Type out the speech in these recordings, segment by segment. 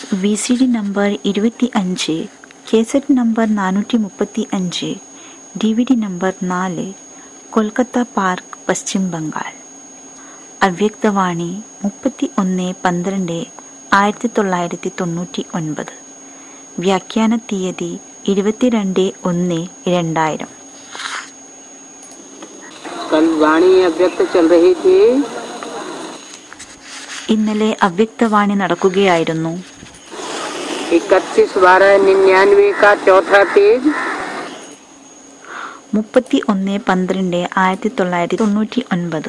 V C D number ഇരുപത്തി അഞ്ച് cassette number നാനൂറ്റി മുപ്പത്തി അഞ്ച് ഡി വി ഡി നമ്പർ നാല് കൊൽക്കത്ത പാർക്ക് പശ്ചിം ബംഗാൾ അവ്യക്തവാണി മുപ്പത്തി ഒന്ന് പന്ത്രണ്ട് ആയിരത്തി തൊള്ളായിരത്തി തൊണ്ണൂറ്റി ഒൻപത് വ്യാഖ്യാന തീയതി ഇരുപത്തിരണ്ട് ഒന്ന് രണ്ടായിരം कल वाणी अव्यक्त चल रही थी ഇന്നലെ അവ്യക്തവാണി നടക്കുകയായിരുന്നു इकतीस बारह निन्यानवे का चौथा पेज മുപ്പത്തി ഒന്ന് പന്ത്രണ്ട് ആയിരത്തി തൊള്ളായിരത്തി തൊണ്ണൂറ്റി ഒൻപത്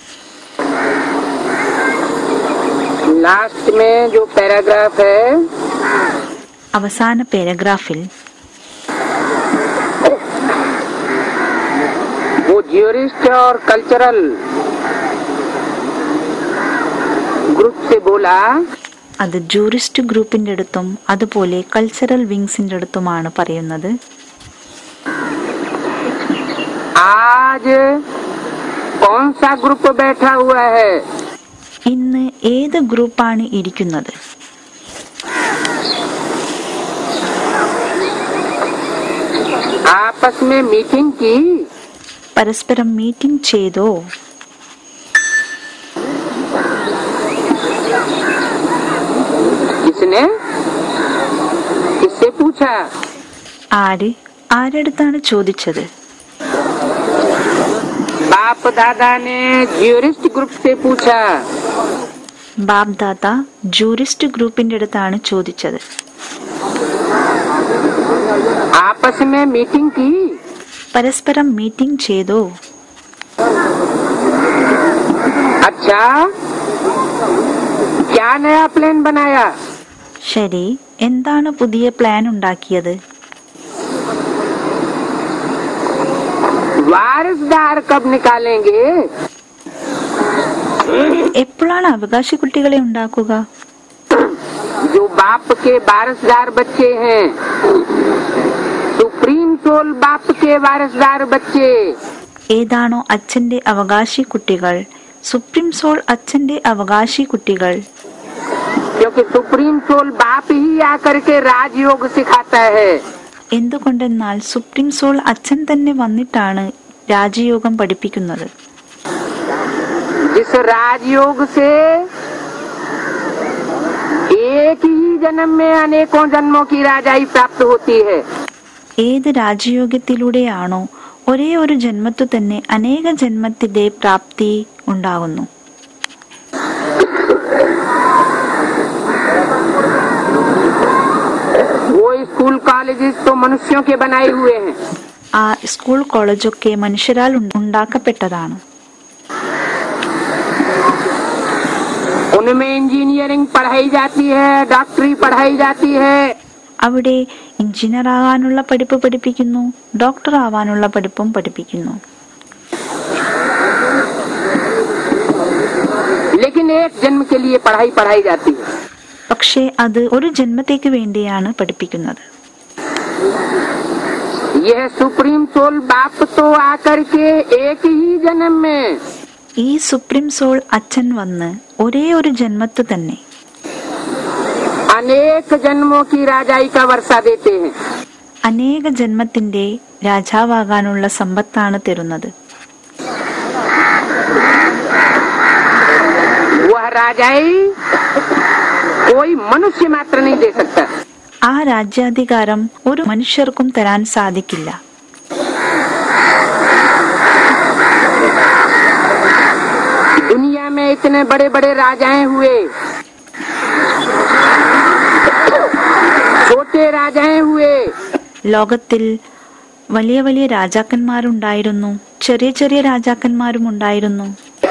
लास्ट में जो पैराग्राफ है അവസാന പാരഗ്രാഫിൽ वो जियोरिस्ट और कल्चरल ग्रुप से बोला അത് ജൂറിസ്റ്റ് ഗ്രൂപ്പിന്റെ അടുത്തും അതുപോലെ കൾച്ചറൽ വിങ്സിന്റെ അടുത്തുമാണ് പറയുന്നത് आज कौन सा ग्रुप बैठा हुआ है ഇന്ന് ഏത് ഗ്രൂപ്പാണ് ഇരിക്കുന്നത് आपस में मीटिंग की പരസ്പരം മീറ്റിംഗ് ചെയ്തോ किसने किससे पूछा ആര് ആരടുത്താണ് ചോദിച്ചത് बाप दादा ने जियोरिस्ट ग्रुप से पूछा ബാബ് ദാദ ജൂറിസ്റ്റ് ഗ്രൂപ്പിന്റെ അടുത്താണ് ചോദിച്ചത് आपस में मीटिंग की പരസ്പരം മീറ്റിംഗ് ചെയ്തോ अच्छा क्या नया प्लान बनाया ശരി എന്താണ് പുതിയ പ്ലാൻ ഉണ്ടാക്കിയത് वारिसदार कब निकालेंगे എപ്പോഴാണ് അവകാശി കുട്ടികളെ ഉണ്ടാക്കുക जो बाप के वारिसदार बच्चे हैं सुप्रीम सोल बाप के वारिसदार बच्चे ഏതാണോ അച്ഛന്റെ അവകാശി കുട്ടികൾ സുപ്രീം സോൾ അച്ഛന്റെ അവകാശി കുട്ടികൾ क्योंकि सुप्रीम सोल बाप ही आकर के राजयोग सिखाता है എന്തുകൊണ്ടെന്നാൽ സുപ്രീം സോൾ അച്ഛൻ തന്നെ വന്നിട്ടാണ് രാജയോഗം പഠിപ്പിക്കുന്നത് जिस राजयोग से एक ही जन्म में अनेकों जन्मों की राजाई प्राप्त होती है ഏത് രാജയോഗത്തിലൂടെയാണോ ഒരേ ഒരു ജന്മത്തു തന്നെ അനേക ജന്മത്തിന്റെ പ്രാപ്തി ഉണ്ടാകുന്നു वो स्कूल कॉलेजेस तो मनुष्यों के बनाए हुए हैं ആ സ്കൂൾ കോളേജൊക്കെ മനുഷ്യരാൽ ഉണ്ട- ഉണ്ടാക്കപ്പെട്ടതാണ് उनमें इंजीनियरिंग पढ़ाई जाती है डॉक्टरी पढ़ाई जाती है അവിടെ എഞ്ചിനീയർ ആകാനുള്ള പഠിപ്പ് പഠിപ്പിക്കുന്നു ഡോക്ടർ ആവാനുള്ള പഠിപ്പും പഠിപ്പിക്കുന്നു लेकिन एक जन्म के लिए पढ़ाई पढ़ाई जाती है പക്ഷേ അത് ഒരു ജന്മത്തേക്ക് വേണ്ടിയാണ് പഠിപ്പിക്കുന്നത് यह सुप्रीम सोल बाप तो आकर के एक ही जन्म में ഈ സുപ്രീം സോൾ അച്ഛൻ വന്ന് ഒരേ ഒരു ജന്മത്ത് തന്നെ अनेक जन्मों की राजाई का वर्षा देते हैं അനേക ജന്മത്തിന്റെ രാജാവാകാനുള്ള സമ്പത്താണ് തരുന്നത് वह राजाई कोई मनुष्य मात्र नहीं दे सकता ആ രാജ്യാധികാരം ഒരു മനുഷ്യർക്കും തരാൻ സാധിക്കില്ല दुनिया में इतने बड़े बड़े राजाएं हुए छोटे राजाएं हुए ലോകത്തിൽ വലിയ വലിയ രാജാക്കന്മാരുണ്ടായിരുന്നു ചെറിയ ചെറിയ രാജാക്കന്മാരും ഉണ്ടായിരുന്നു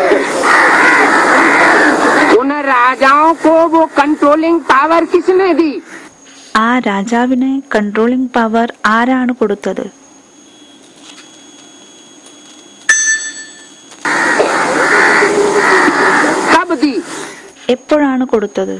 उन राजाओं को वो कंट्रोलिंग पावर किसने दी ആ രാജാവിന് കൺട്രോളിംഗ് പവർ ആരാണ് കൊടുത്തത് कब दी എപ്പോഴാണ് കൊടുത്തത്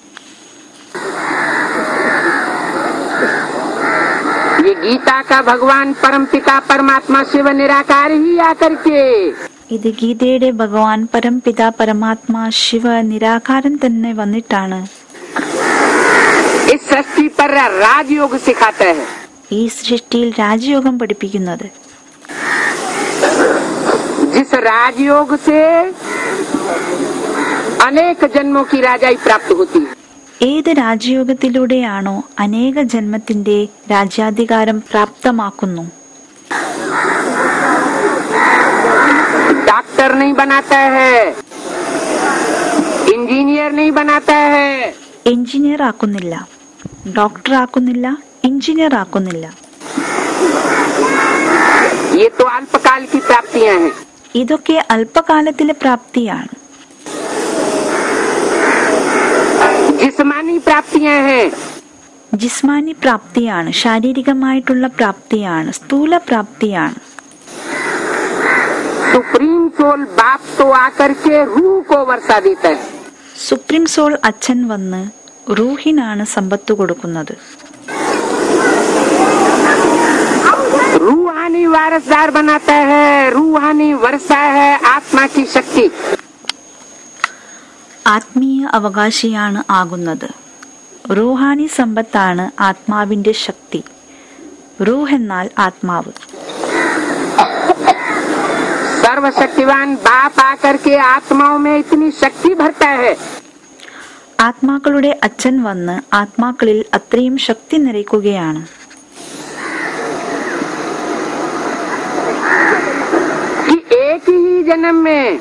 ये गीता का भगवान परम पिता परमात्मा शिव निराकार ही आकर के ഇത് ഗീതയുടെ ഭഗവാൻ പരംപിത പരമാത്മാ ശിവ നിരാകാരൻ തന്നെ വന്നിട്ടാണ് ब्रह्मचर्य राजयोग सिखाता है ഈ സൃഷ്ടിയിൽ രാജയോഗം പഠിപ്പിക്കുന്നത് जिस राजयोग से अनेक जन्मों की राजाई प्राप्त होती है ഏത് രാജയോഗത്തിലൂടെയാണോ അനേക ജന്മത്തിന്റെ രാജ്യാധികാരം പ്രാപ്തമാക്കുന്നു डॉक्टर नहीं बनाता है इंजीनियर नहीं बनाता है എഞ്ചിനീയർ ആക്കുന്നില്ല ഡോക്ടർ ആക്കുന്നില്ല എഞ്ചിനീയർ ആക്കുന്നില്ല ये तो अल्पकाल की प्राप्तियां हैं ഇതൊക്കെ അല്പകാലത്തിലെ പ്രാപ്തിയാണ് जिस्मानी प्राप्तियां हैं ജിസ്മാനി പ്രാപ്തിയാണ് ശാരീരികമായിട്ടുള്ള പ്രാപ്തിയാണ് സ്ഥൂല പ്രാപ്തിയാണ് सुप्रीम सोल बाप तो आकर के रूह को वर्षा देता है സുപ്രീം സോൾ അച്ഛൻ വന്ന് റൂഹിനാണ് സമ്പത്ത് കൊടുക്കുന്നത് रूहानी वारसदार बनाता है रूहानी वर्षा है आत्मा की शक्ति ആത്മീയ അവകാശിയാണ് ആകുന്നത് റൂഹാനി സമ്പത്താണ് ആത്മാവിന്റെ ശക്തി റൂഹ് എന്നാൽ ആത്മാവ് सर्वशक्तिवान बाप आकर के आत्माओं में इतनी शक्ति भरता है ആത്മാക്കളുടെ അച്ഛൻ വന്ന് ആത്മാക്കളിൽ അത്രയും ശക്തി നിറയ്ക്കുകയാണ് कि एक ही जन्म में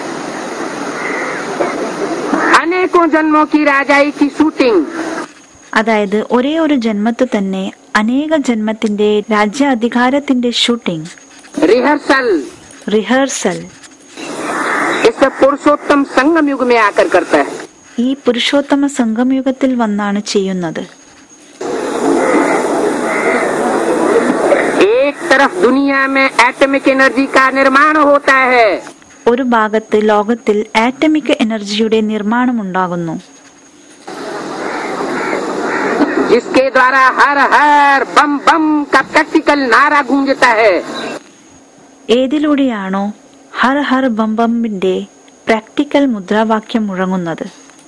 अनेकों जन्मों की राजाई की शूटिंग അതായത് ഒരേ ഒരു ജന്മത്ത് തന്നെ അനേക ജന്മത്തിന്റെ രാജ്യാധികാരത്തിന്റെ ഷൂട്ടിംഗ് रिहर्सल റിഹേഴ്സൽ इस पुरुषोत्तम संगम युग में आकर करता है ഈ പുരുഷോത്തമ സംഗമയുഗത്തിൽ വന്നാണ് ചെയ്യുന്നത് एक तरफ दुनिया में एटमिक एनर्जी का निर्माण होता है ഒരു ഭാഗത്ത് ലോകത്തിൽ ആറ്റമിക് എനർജിയുടെ നിർമ്മാണം ഉണ്ടാകുന്നു जिसके द्वारा हर हर बम बम का प्रैक्टिकल नारा गूंजता है ഏതിലൂടെയാണോ ഹർ ഹർ ബം ബമ്പിന്റെ പ്രാക്ടിക്കൽ മുദ്രാവാക്യം മുഴങ്ങുന്നത്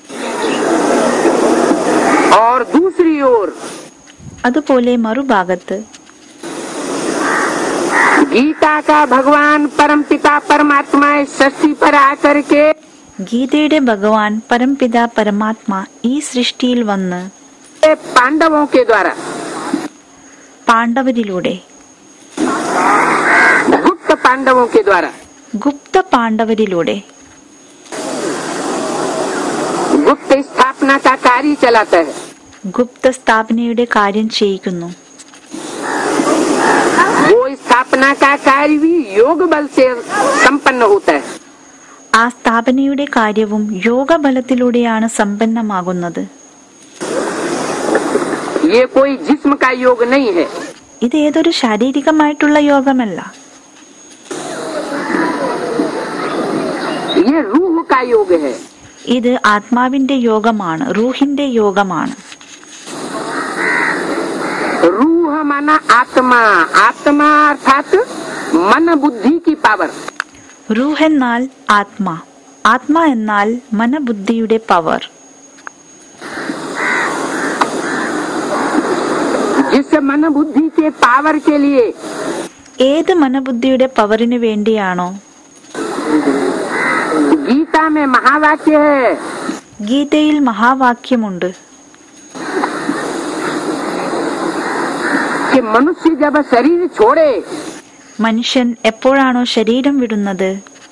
और दूसरी ओर അതുപോലെ മറുഭാഗത്ത് गीता का भगवान परम पिता परमात्मा इस सृष्टि पर आकर के ഗീതയുടെ ഭഗവാൻ പരംപിത പരമാത്മ ഈ സൃഷ്ടിയിൽ വന്ന് पांडवों के द्वारा പാണ്ഡവരിലൂടെ गुप्त पांडवों के द्वारा ഗുപ്ത പാണ്ഡവരിലൂടെ गुप्त स्थापना का कार्य चलाता है ഗുപ്ത സ്ഥാപനയുടെ കാര്യം ചെയ്യിക്കുന്നു वो स्थापना का कार्य भी योग बल से संपन्न होता है ആ സ്ഥാപനയുടെ കാര്യവും യോഗബലത്തിലൂടെയാണ് സമ്പന്നമാകുന്നത് ये कोई जिस्म का योग नहीं है ഇത് ഏതൊരു ശാരീരികമായിട്ടുള്ള യോഗമല്ല ये रूह का योग है ഇത് ആത്മാവിന്റെ യോഗമാണ് റൂഹിന്റെ യോഗമാണ് रूह माना आत्मा आत्मा अर्थात मन बुद्धि की पावर റൂഹ് എന്നാൽ ആത്മാ ആത്മാ എന്നാൽ മനബുദ്ധിയുടെ പവർ जिस मन बुद्धि के पावर के लिए ഏത് മനബുദ്ധിയുടെ പവറിന് വേണ്ടിയാണോ गीता में महावाक्य है ഗീതയിൽ മഹാവാക്യമുണ്ട് कि मनुष्य जब शरीर छोड़े മനുഷ്യൻ എപ്പോഴാണോ ശരീരം വിടുന്നത്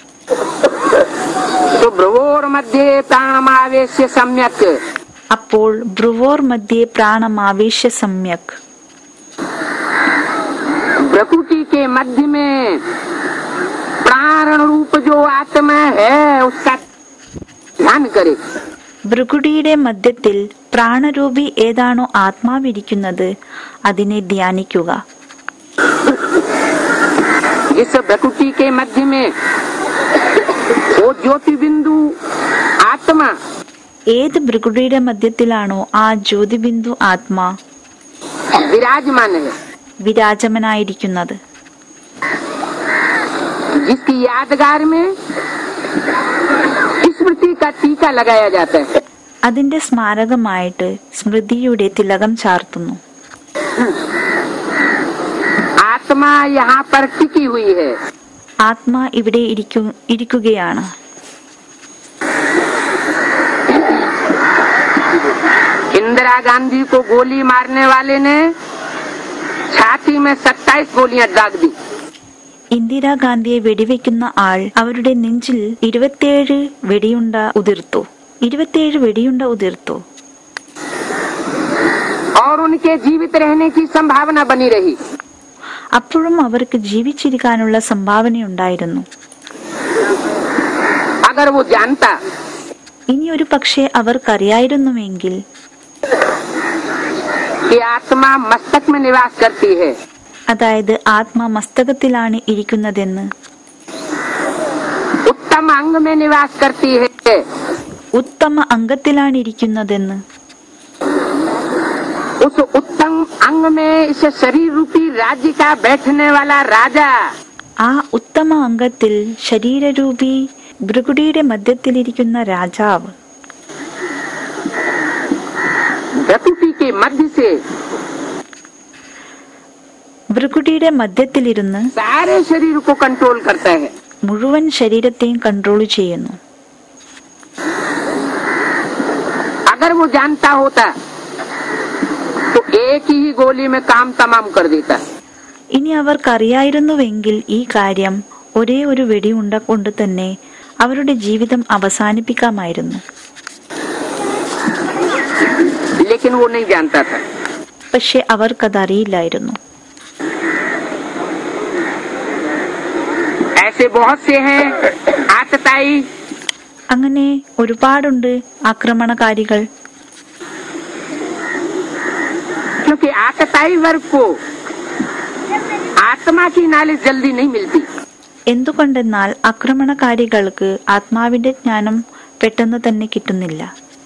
तो भ्रुवोर मध्य प्राणमावेश सम्यक അപ്പോൾ ബ്രുവോർ മധ്യേ പ്രാണമാവേശ്യ സമ്യക് प्रकृति के मध्य में प्राण रूप जो आत्मा है उसका ध्यान करे ഭൃഗുടിയുടെ മധ്യത്തിൽ പ്രാണരൂപി ഏതാണോ ആത്മാവിരിക്കുന്നത് അതിനെ ധ്യാനിക്കുക इस प्रकृति के मध्य में वो ज्योति बिंदु आत्मा ഏത് ഭൃഗുടിയുടെ മധ്യത്തിലാണോ ആ ജ്യോതിബിന്ദു ആത്മാ विराजमान है വിരാജമനായിരിക്കുന്നത് जिसकी यादगार में स्मृति का टीका लगाया जाता है അതിന്റെ സ്മാരകമായിട്ട് സ്മൃതിയുടെ തിലകം ചാർത്തുന്നു आत्मा यहाँ पर टिकी हुई है ആത്മാ ഇവിടെ ഇരിക്കു ഇരിക്കുകയാണ് इंदिरा गांधी को गोली मारने वाले ने छाती में 27 गोलियां दाग दी ഇന്ദിരാഗാന്ധിയെ വെടിവെക്കുന്ന ആൾ അവരുടെ നെഞ്ചിൽ ഇരുപത്തിയേഴ് വെടിയുണ്ട ഉതിർത്തു ഇരുപത്തിയേഴ് വെടിയുണ്ട ഉതിർത്തു और उनके जीवित रहने की संभावना बनी रही അപ്പോഴും അവർക്ക് ജീവിച്ചിരിക്കാനുള്ള സംഭാവനയുണ്ടായിരുന്നു अगर वो जानता ഇനി ഒരു പക്ഷേ അവർക്കറിയായിരുന്നുവെങ്കിൽ कि आत्मा मस्तक में निवास करती है അതായത് ആത്മാ മസ്തകത്തിലാണ് ഇരിക്കുന്നതെന്ന് उत्तम अंग में निवास करती है ഉത്തമ അംഗത്തിലാണ് ഇരിക്കുന്നതെന്ന് उस उत्तम अंग में इस शरीर रूपी राज्य का बैठने वाला राजा ആ ഉത്തമ അംഗത്തിൽ ശരീരരൂപി ഭൃഗുടിയുടെ മധ്യത്തിലിരിക്കുന്ന രാജാവ് प्रकृति के मध्य से ഭൃഗുടിയുടെ മധ്യത്തിലിരുന്ന് सारे शरीर को कंट्रोल करता है മുഴുവൻ ശരീരത്തെയും കൺട്രോൾ ചെയ്യുന്നു अगर वो जानता होता तो एक ही गोली में काम तमाम कर देता ഇനി അവർക്കറിയായിരുന്നുവെങ്കിൽ ഈ കാര്യം ഒരേ ഒരു വെടിയുണ്ട കൊണ്ട് തന്നെ അവരുടെ ജീവിതം അവസാനിപ്പിക്കാമായിരുന്നു लेकिन वो नहीं जानता था പക്ഷെ അവർക്കതറിയില്ലായിരുന്നു ऐसे बहुत से हैं आतताई അങ്ങനെ ഒരുപാടുണ്ട് ആക്രമണകാരികൾ क्योंकि आतताई वर्ग को आत्मा की नॉलेज जल्दी नहीं मिलती എന്തുകൊണ്ടെന്നാൽ ആക്രമണകാരികൾക്ക് ആത്മാവിന്റെ ജ്ഞാനം പെട്ടെന്ന് തന്നെ കിട്ടുന്നില്ല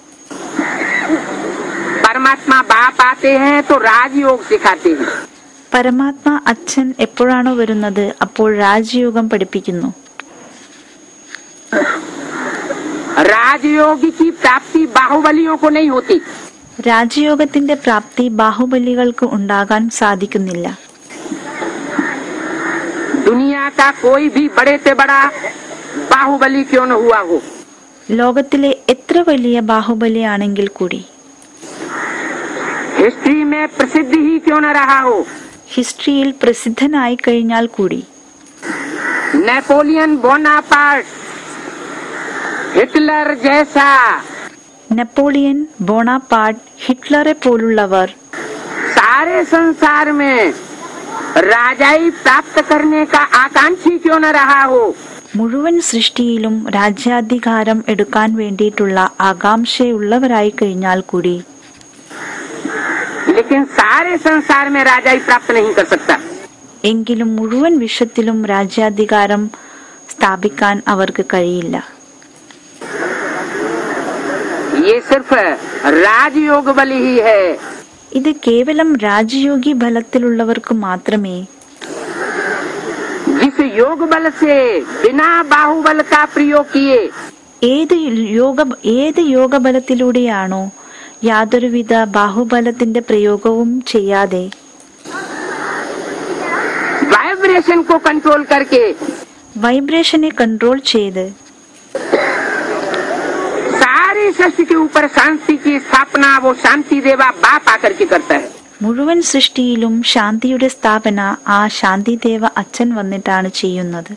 परमात्मा बाप आते हैं तो राजयोग सिखाते हैं പരമാത്മ അച്ഛൻ എപ്പോഴാണോ വരുന്നത് അപ്പോൾ രാജയോഗം പഠിപ്പിക്കുന്നു राजयोग की प्राप्ति बाहुबलियों को नहीं होती രാജയോഗത്തിന്റെ പ്രാപ്തി ബാഹുബലികൾക്ക് ഉണ്ടാകാൻ സാധിക്കുന്നില്ല दुनिया का कोई भी बड़े से बड़ा बाहुबली क्यों न हुआ हो ലോകത്തിലെ എത്ര വലിയ ബാഹുബലിയാണെങ്കിൽ കൂടി हिस्ट्री में प्रसिद्ध ही क्यों न रहा हो ഹിസ്റ്ററിയിൽ പ്രസിദ്ധനായി കഴിഞ്ഞാൽ കൂടി नेपोलियन बोनापार्ट हिटलर जैसा നെപ്പോളിയൻ ബോണാപാർട്ട് ഹിറ്റ്ലറെ പോലുള്ളവർ सारे संसार में राजाई प्राप्त करने का आकांक्षी क्यों न रहा हो മുഴുവൻ സൃഷ്ടിയിലും രാജ്യാധികാരം എടുക്കാൻ വേണ്ടിയിട്ടുള്ള ആകാംക്ഷയുള്ളവരായി കഴിഞ്ഞാൽ കൂടി लेकिन सारे संसार में राजाई प्राप्त नहीं कर सकता എങ്കിലും മുഴുവൻ വിശ്വത്തിലും രാജ്യാധികാരം സ്ഥാപിക്കാൻ അവർക്ക് കഴിയില്ല ये सिर्फ राजयोग बल ही है ഇത് കേവലം രാജയോഗി ഫലത്തിലുള്ളവർക്ക് മാത്രമേ जिस योग बल से बिना बाहुबल का प्रयोग किए ഏത് യോഗ ഏത് യോഗബലത്തിലൂടെയാണോ യാതൊരുവിധ ബാഹുബലത്തിന്റെ പ്രയോഗവും ചെയ്യാതെ वाइब्रेशन को कंट्रोल करके വൈബ്രേഷനെ കൺട്രോൾ ചെയ്ത് सारी सृष्टि के ऊपर शांति की स्थापना वो शांति देवा बाप आकर के करता है മുഴുവൻ സൃഷ്ടിയിലും ശാന്തിയുടെ സ്ഥാപന ആ ശാന്തിദേവ അച്ഛൻ വന്നിട്ടാണ് ചെയ്യുന്നത്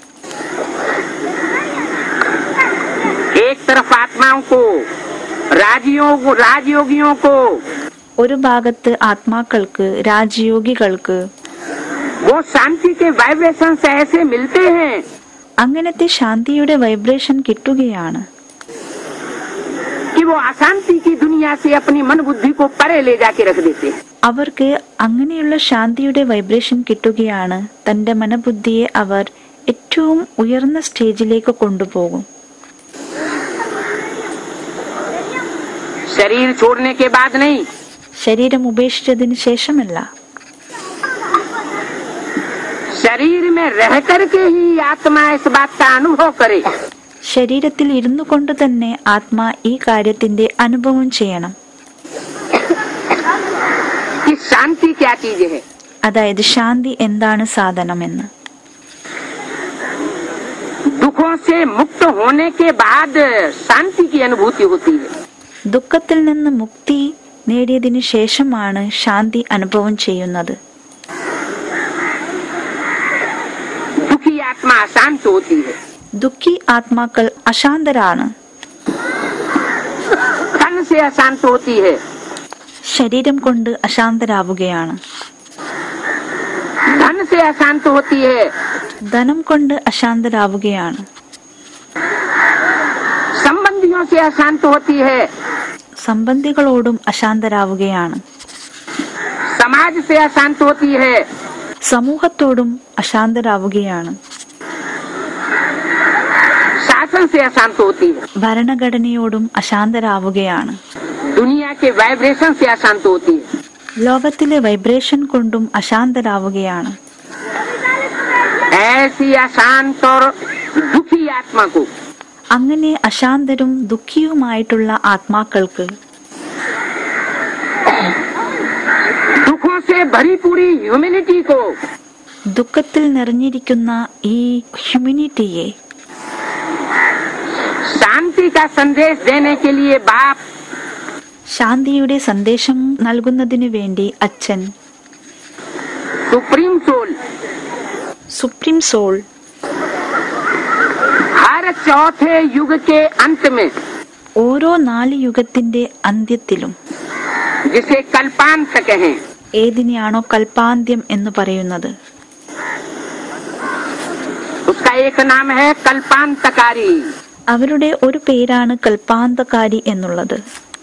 एक तरफ आत्माओं को राजयोग राजयोगियों को ഒരു ഭാഗത്ത് ആത്മാക്കൾക്ക് രാജയോഗികൾക്ക് वो शांति के वाइब्रेशन से ऐसे मिलते हैं അങ്ങനത്തെ ശാന്തിയുടെ വൈബ്രേഷൻ കിട്ടുകയാണ് कि वो अशांति की दुनिया से अपनी मन बुद्धि को परे ले जाके रख देते हैं അവർക്ക് അങ്ങനെയുള്ള ശാന്തിയുടെ വൈബ്രേഷൻ കിട്ടുകയാണ് തന്റെ മനബുദ്ധിയെ അവർ ഏറ്റവും ഉയർന്ന സ്റ്റേജിലേക്ക് കൊണ്ടുപോകും शरीर छोड़ने के बाद नहीं ശരീരം ഉപേക്ഷിച്ചതിന് ശേഷമല്ല शरीर में रह करके ही आत्मा इस बात का अनुभव करे ശരീരത്തിൽ ഇരുന്നു കൊണ്ട് തന്നെ ആത്മാ ഈ കാര്യത്തിന്റെ അനുഭവം ചെയ്യണം कि शांति क्या चीज है അതായത് ശാന്തി എന്താണ് സാധനമെന്ന് दुखों से मुक्त होने के बाद शांति की अनुभूति होती है ദുഃഖത്തിൽ നിന്ന് മുക്തി നേടിയതിനു ശേഷമാണ് ശാന്തി അനുഭവം ചെയ്യുന്നത് दुखी आत्मा अशांत होती है ദുഃഖി ആത്മാക്കൾ അശാന്തരാണ് तन से अशांत होती है ശരീരം കൊണ്ട് അശാന്തരാവുകയാണ് धन से अशांत होती है ധനം കൊണ്ട് അശാന്തരാവുകയാണ് संबंधियों से अशांत होती है സംബന്ധികളോടും അശാന്തരാവുകയാണ് समाज से अशांत होती है സമൂഹത്തോടും അശാന്തരാവുകയാണ് शासन से अशांत होती है ഭരണഘടനയോടും അശാന്തരാവുകയാണ് दुनिया के वाइब्रेशन से अशांत होती है ലോകത്തിലെ വൈബ്രേഷൻ കൊണ്ടും അശാന്തരാവുകയാണ് ऐसी अशांत और दुखी आत्मा को അങ്ങനെ അശാന്തരും ദുഃഖിയുമായിട്ടുള്ള ആത്മാക്കൾക്ക് दुखों से भरी पूरी ह्यूमिनिटी को ദുഃഖത്തിൽ നിറഞ്ഞിരിക്കുന്ന ഈ ഹ്യൂമിനിറ്റിയെ शांति का संदेश देने के लिए बाप ശാന്തിയുടെ സന്ദേശം നൽകുന്നതിനു വേണ്ടി അച്ഛൻ सुप्रीम सोल സുപ്രീം സോൾ हर चौथे युग के अंत में ഓരോ നാല് യുഗത്തിന്റെ അന്ത്യത്തിലും जिसे कल्पांत कहें ഏതിനെയാണോ കൽപ്പാന്ത്യം എന്ന് പറയുന്നത് उसका एक नाम है कल्पांतकारी അവരുടെ ഒരു പേരാണ് കൽപ്പാന്തകാരി എന്നുള്ളത്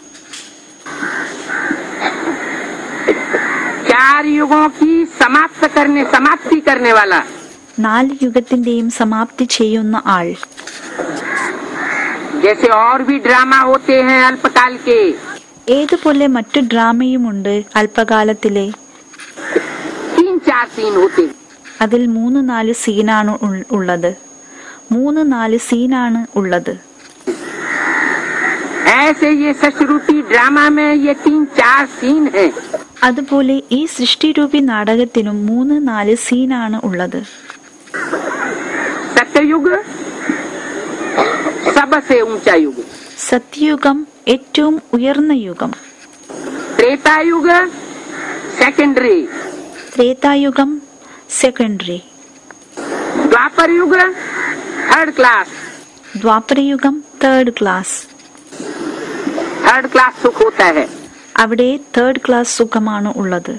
चार युगों की समाप्त करने समाप्ति करने वाला നാല് യുഗത്തിന്റെയും സമാപ്തി ചെയ്യുന്ന ആൾ जैसे और भी ड्रामा होते हैं अल्पकाल के ഏതുപോലെ മറ്റു ഡ്രാമയുമുണ്ട് അല്പകാലത്തിലെ तीन चार सीन होते हैं। അതിൽ മൂന്ന് നാല് സീനാണ് ഉൾ- ഉള്ളത് മൂന്ന് നാല് സീനാണ് ഉള്ളത് ऐसे ये सशरूपी ड्रामा में ये तीन चार सीन हैं അതുപോലെ ഈ സൃഷ്ടിരൂപി നാടകത്തിനും മൂന്ന് നാല് സീനാണ് ഉള്ളത് सत्ययुग सबसे ऊंचा युग സത്യയുഗം ഏറ്റവും ഉയർന്ന യുഗം त्रेता युग सेकेंडरी ത്രേതായുഗം സെക്കൻഡറി द्वापर युग थर्ड क्लास ദ്വാപരയുഗം തേർഡ് ക്ലാസ് थर्ड क्लास सुख होता है അവിടെ തേർഡ് ക്ലാസ് സുഖമാണ് ഉള്ളത്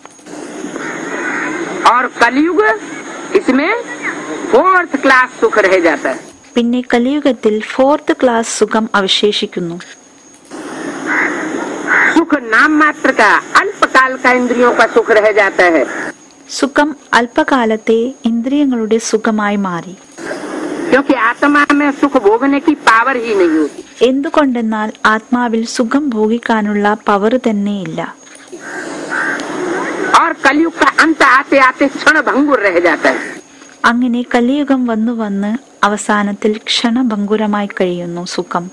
और कलयुग इसमें फोर्थ क्लास सुख रह जाता है പിന്നെ കലിയുഗത്തിൽ ഫോർത്ത് ക്ലാസ് സുഖം അവശേഷിക്കുന്നു सुख नाम मात्र का अल्पकाल का इंद्रियों का सुख रह जाता है സുഖം അല്പകാലത്തെ ഇന്ദ്രിയങ്ങളുടെ സുഖമായി മാറി क्योंकि आत्मा में सुख भोगने की पावर ही नहीं होती എന്തുകൊണ്ടെന്നാൽ ആത്മാവിൽ സുഖം ഭോഗിക്കാനുള്ള പവർ തന്നെയില്ല और कलयुग का अंत आते आते क्षण भंगुर रह जाता है അങ്ങനെ കലിയുഗം വന്നു വന്ന് അവസാനത്തിൽ ക്ഷണഭങ്കുരമായി കഴിയുന്നു സുഖം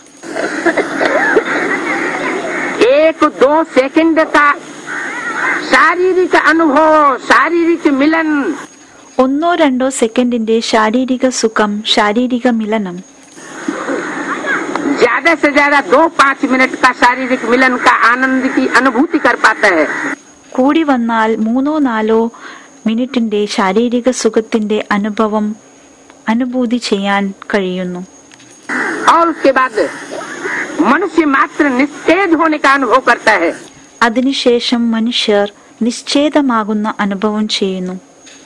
एक दो सेकंड का शारीरिक अनुभव शारीरिक मिलन ഒന്നോ രണ്ടോ സെക്കൻഡിന്റെ ശാരീരിക സുഖം ശാരീരിക മിലനം ज्यादा से ज्यादा दो पाँच मिनट का शारीरिक मिलन का आनंद की अनुभूति कर पाता है കൂടി വന്നാൽ മൂന്നോ നാലോ മിനിറ്റിന്റെ ശാരീരിക സുഖത്തിന്റെ അനുഭവം അനുഭൂതി ചെയ്യാൻ കഴിയുന്നു और उसके बाद मनुष्य मात्र निस्तेज होने का अनुभव करता है അതിനുശേഷം മനുഷ്യർ നിശ്ചേദമാകുന്ന അനുഭവം ചെയ്യുന്നു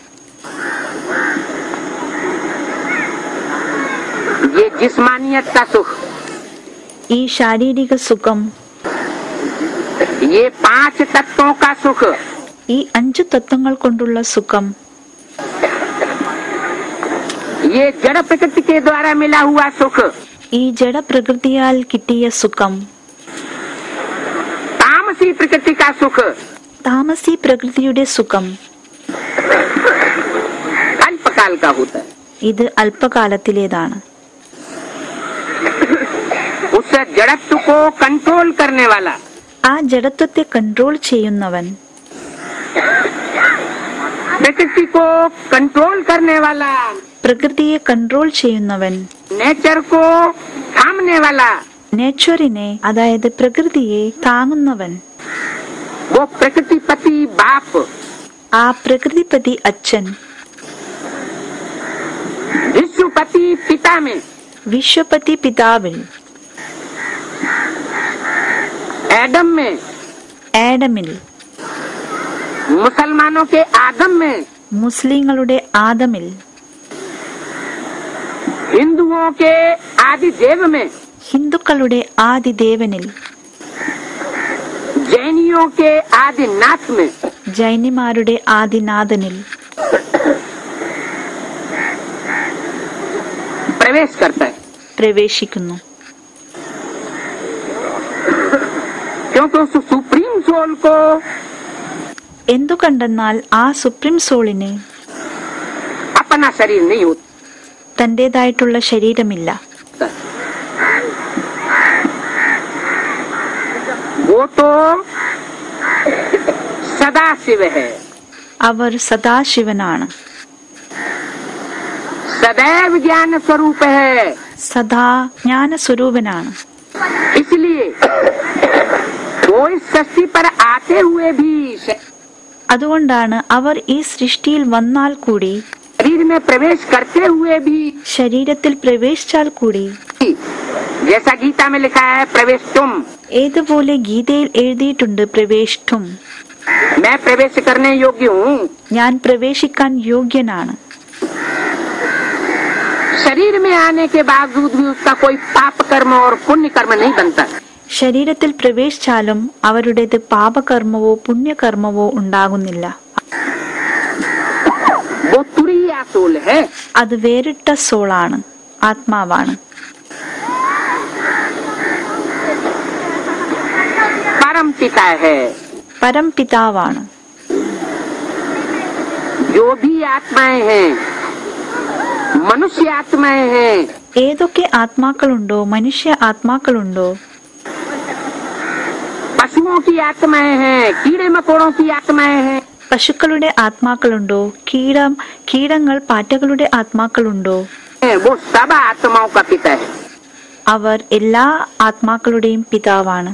ये जिस्मानियत का सुख ഈ ശാരീരിക സുഖം ये पांच तत्वों का सुख ഈ അഞ്ചു തത്വങ്ങൾ കൊണ്ടുള്ള സുഖം ये जड़ प्रकृति के द्वारा मिला हुआ सुख ഈ ജഡപ്രകൃതിയാൽ കിട്ടിയ സുഖം तामसी प्रकृति का सुख താമസി പ്രകൃതിയുടെ സുഖം अल्पकाल का होता है ഇത് അല്പകാലത്തിലേതാണ് उस जड़त्व को कंट्रोल करने वाला ആ ജഡത്വത്തെ കൺട്രോൾ ചെയ്യുന്നവൻ प्रकृति को कंट्रोल करने वाला പ്രകൃതിയെ കൺട്രോൾ ചെയ്യുന്നവൻ नेचर को थामने वाला നേച്ചറിനെ അതായത് പ്രകൃതിയെ താങ്ങുന്നവൻ वो प्रकृतिपति बाप ആ പ്രകൃതിപതി അച്ഛൻ विश्वपति पिता में വിശ്വപതി പിതാവിൽ एडम में ആഡമിൽ मुसलमानों के आदम में മുസ്ലിങ്ങളുടെ ആദമിൽ हिंदुओं के आदि देव में ഹിന്ദുക്കളുടെ ആദിദേവനിൽ जैनियों के आदि नाथ में ജൈനിമാരുടെ ആദിനാഥനിൽ प्रवेश करता है പ്രവേശിക്കുന്നു क्योंकि उस सुप्रीम सोल को എന്തുകണ്ടെന്നാൽ ആ സുപ്രീം സോളിന് अपना शरीर नहीं होता തന്റേതായിട്ടുള്ള ശരീരമില്ല वो तो सदा शिव है അവർ സദാശിവനാണ് सदैव ज्ञान स्वरूप है സദാ ജ്ഞാനസ്വരൂപനാണ് इसलिए वो इस सृष्टि पर आते हुए भी അതുകൊണ്ടാണ് അവർ ഈ സൃഷ്ടിയിൽ വന്നാൽ കൂടി शरीर में प्रवेश करते हुए भी ശരീരത്തിൽ പ്രവേശിച്ചാൽ കൂടി जैसा गीता में लिखा है प्रवेश तुम ഏതുപോലെ ഗീതയിൽ എഴുതിയിട്ടുണ്ട് പ്രവേഷ്ടും मैं प्रवेश करने योग्य हूँ ഞാൻ പ്രവേശിക്കാൻ യോഗ്യനാണ് शरीर में आने के बावजूद भी उसका कोई पाप कर्म और पुण्य कर्म नहीं बनता ശരീരത്തിൽ പ്രവേശിച്ചാലും അവരുടേത് പാപകർമ്മവോ പുണ്യകർമ്മവോ ഉണ്ടാകുന്നില്ല वो तुरीया सोल है അത് വേറിട്ട സോളാണ് ആത്മാവാണ് परम पिता है പരംപിതാവാണ് जो भी आत्माएं हैं मनुष्य आत्माएं हैं ഏതൊക്കെ ആത്മാക്കളുണ്ടോ മനുഷ്യ ആത്മാക്കളുണ്ടോ पशुओं की आत्माएं हैं कीड़े मकोड़ों की आत्माएं हैं പശുക്കളുടെ ആത്മാക്കളുണ്ടോ കീടം കീടങ്ങൾ പാറ്റകളുടെ ആത്മാക്കളുണ്ടോ वो सब आत्माओं का पिता है അവർ എല്ലാ ആത്മാക്കളുടെയും പിതാവാണ്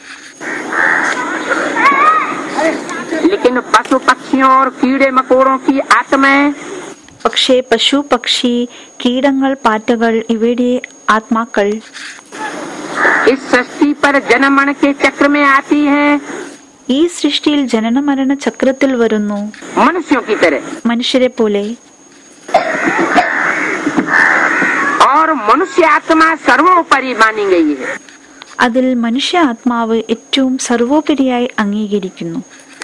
लेकिन पशु पक्षियों और कीड़े मकोड़ों की आत्माएं പക്ഷേ പശു പക്ഷി കീടങ്ങൾ പാറ്റകൾ ഇവയുടെ ആത്മാക്കൾ इस सृष्टि पर जन्म मरण के चक्र में आती हैं ഈ സൃഷ്ടിയിൽ ജനന മരണ ചക്രത്തിൽ വരുന്നു मनुष्यों की तरह മനുഷ്യരെ പോലെ और मनुष्य आत्मा सर्वोपरि मानी गई है അതിൽ മനുഷ്യ ആത്മാവ് ഏറ്റവും സർവോപരിയായി അംഗീകരിക്കുന്നു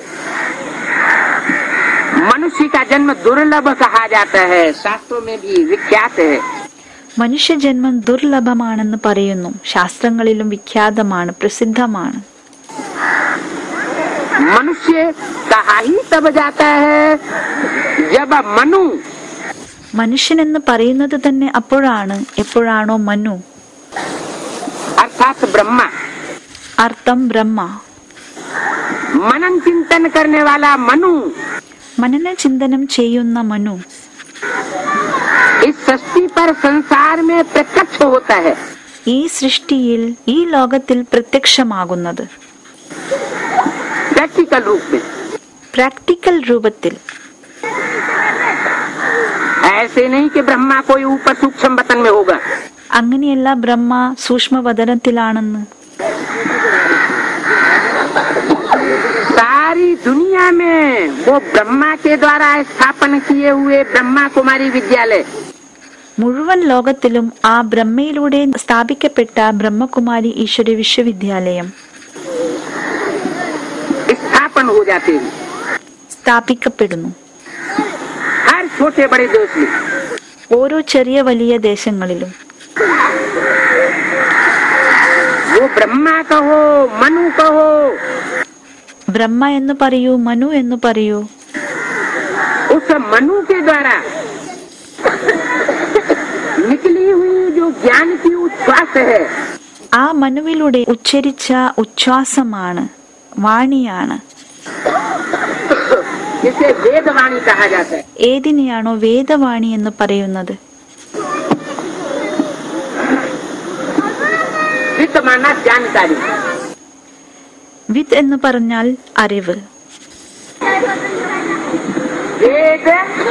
मनुष्य का जन्म दुर्लभ कहा जाता है शास्त्रों में भी विख्यात है മനുഷ്യജന്മം ദുർലഭമാണെന്ന് പറയുന്നു ശാസ്ത്രങ്ങളിലും വിഖ്യാതമാണ് പ്രസിദ്ധമാണ് मनुष्य कहा ही तब जाता है जब मनु മനുഷ്യനെന്ന് പറയുന്നത് തന്നെ അപ്പോഴാണ് എപ്പോഴാണോ മനു अर्थात ब्रह्मा അർത്ഥം ബ്രഹ്മ मनन चिंतन करने वाला मनु മനന ചിന്തനം ചെയ്യുന്ന മനു इस सृष्टि पर संसार में प्रत्यक्ष होता है ഈ സൃഷ്ടിയിൽ ഈ ലോകത്തിൽ പ്രത്യക്ഷമാകുന്നത് प्रैक्टिकल रूप में പ്രാക്ടിക്കൽ രൂപത്തിൽ ऐसे नहीं कि ब्रह्मा कोई ऊपर सूक्ष्म वतन में होगा അങ്ങനെയല്ല ബ്രഹ്മ സൂക്ഷ്മവതനത്തിലാണെന്ന് सारी दुनिया में वो ब्रह्मा के द्वारा स्थापन किए हुए ब्रह्मा कुमारी विद्यालय മുഴുവൻ ലോകത്തിലും ആ ബ്രഹ്മയിലൂടെ സ്ഥാപിക്കപ്പെട്ട ബ്രഹ്മകുമാരി ഈശ്വര വിശ്വവിദ്യാലയം स्थापन हो जाते हैं സ്ഥാപിക്കപ്പെടുന്നു हर छोटे बड़े देश में ഓരോ ചെറിയ വലിയ ദേശങ്ങളിലും वो ब्रह्मा कहो मनु कहो ബ്രഹ്മ എന്ന് പറയൂ മനു എന്ന് പറയൂ उस मनु के द्वारा निकली हुई जो ज्ञान की उच्छ्वास है ആ മനുവിലൂടെ ഉച്ചരിച്ച ഉച്ഛ്വാസമാണ് വാണിയാണ് जिसे वेदवाणी कहा जाता है ഏതിനെയാണോ വേദവാണി എന്ന് പറയുന്നത് वित्त माना जानकारी വിത്ത് എന്ന് പറഞ്ഞാൽ അറിവ് वेद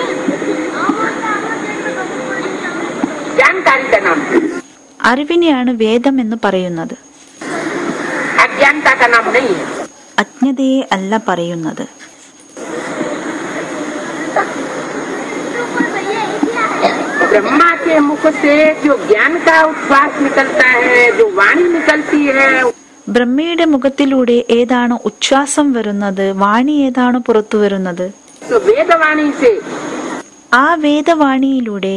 जानकारी का नाम है അറിവിനെയാണ് വേദം എന്ന് പറയുന്നത് अज्ञानता का नाम नहीं है അജ്ഞതയെ അല്ല പറയുന്നത് ब्रह्मा के मुख से जो ज्ञान का उच्छ्वास निकलता है जो वाणी निकलती है ബ്രഹ്മയുടെ മുഖത്തിലൂടെ ഏതാണോ ഉച്ഛ്വാസം വരുന്നത് വാണി ഏതാണോ പുറത്തു വരുന്നത് तो वेदवाणी से ആ വേദവാണിയിലൂടെ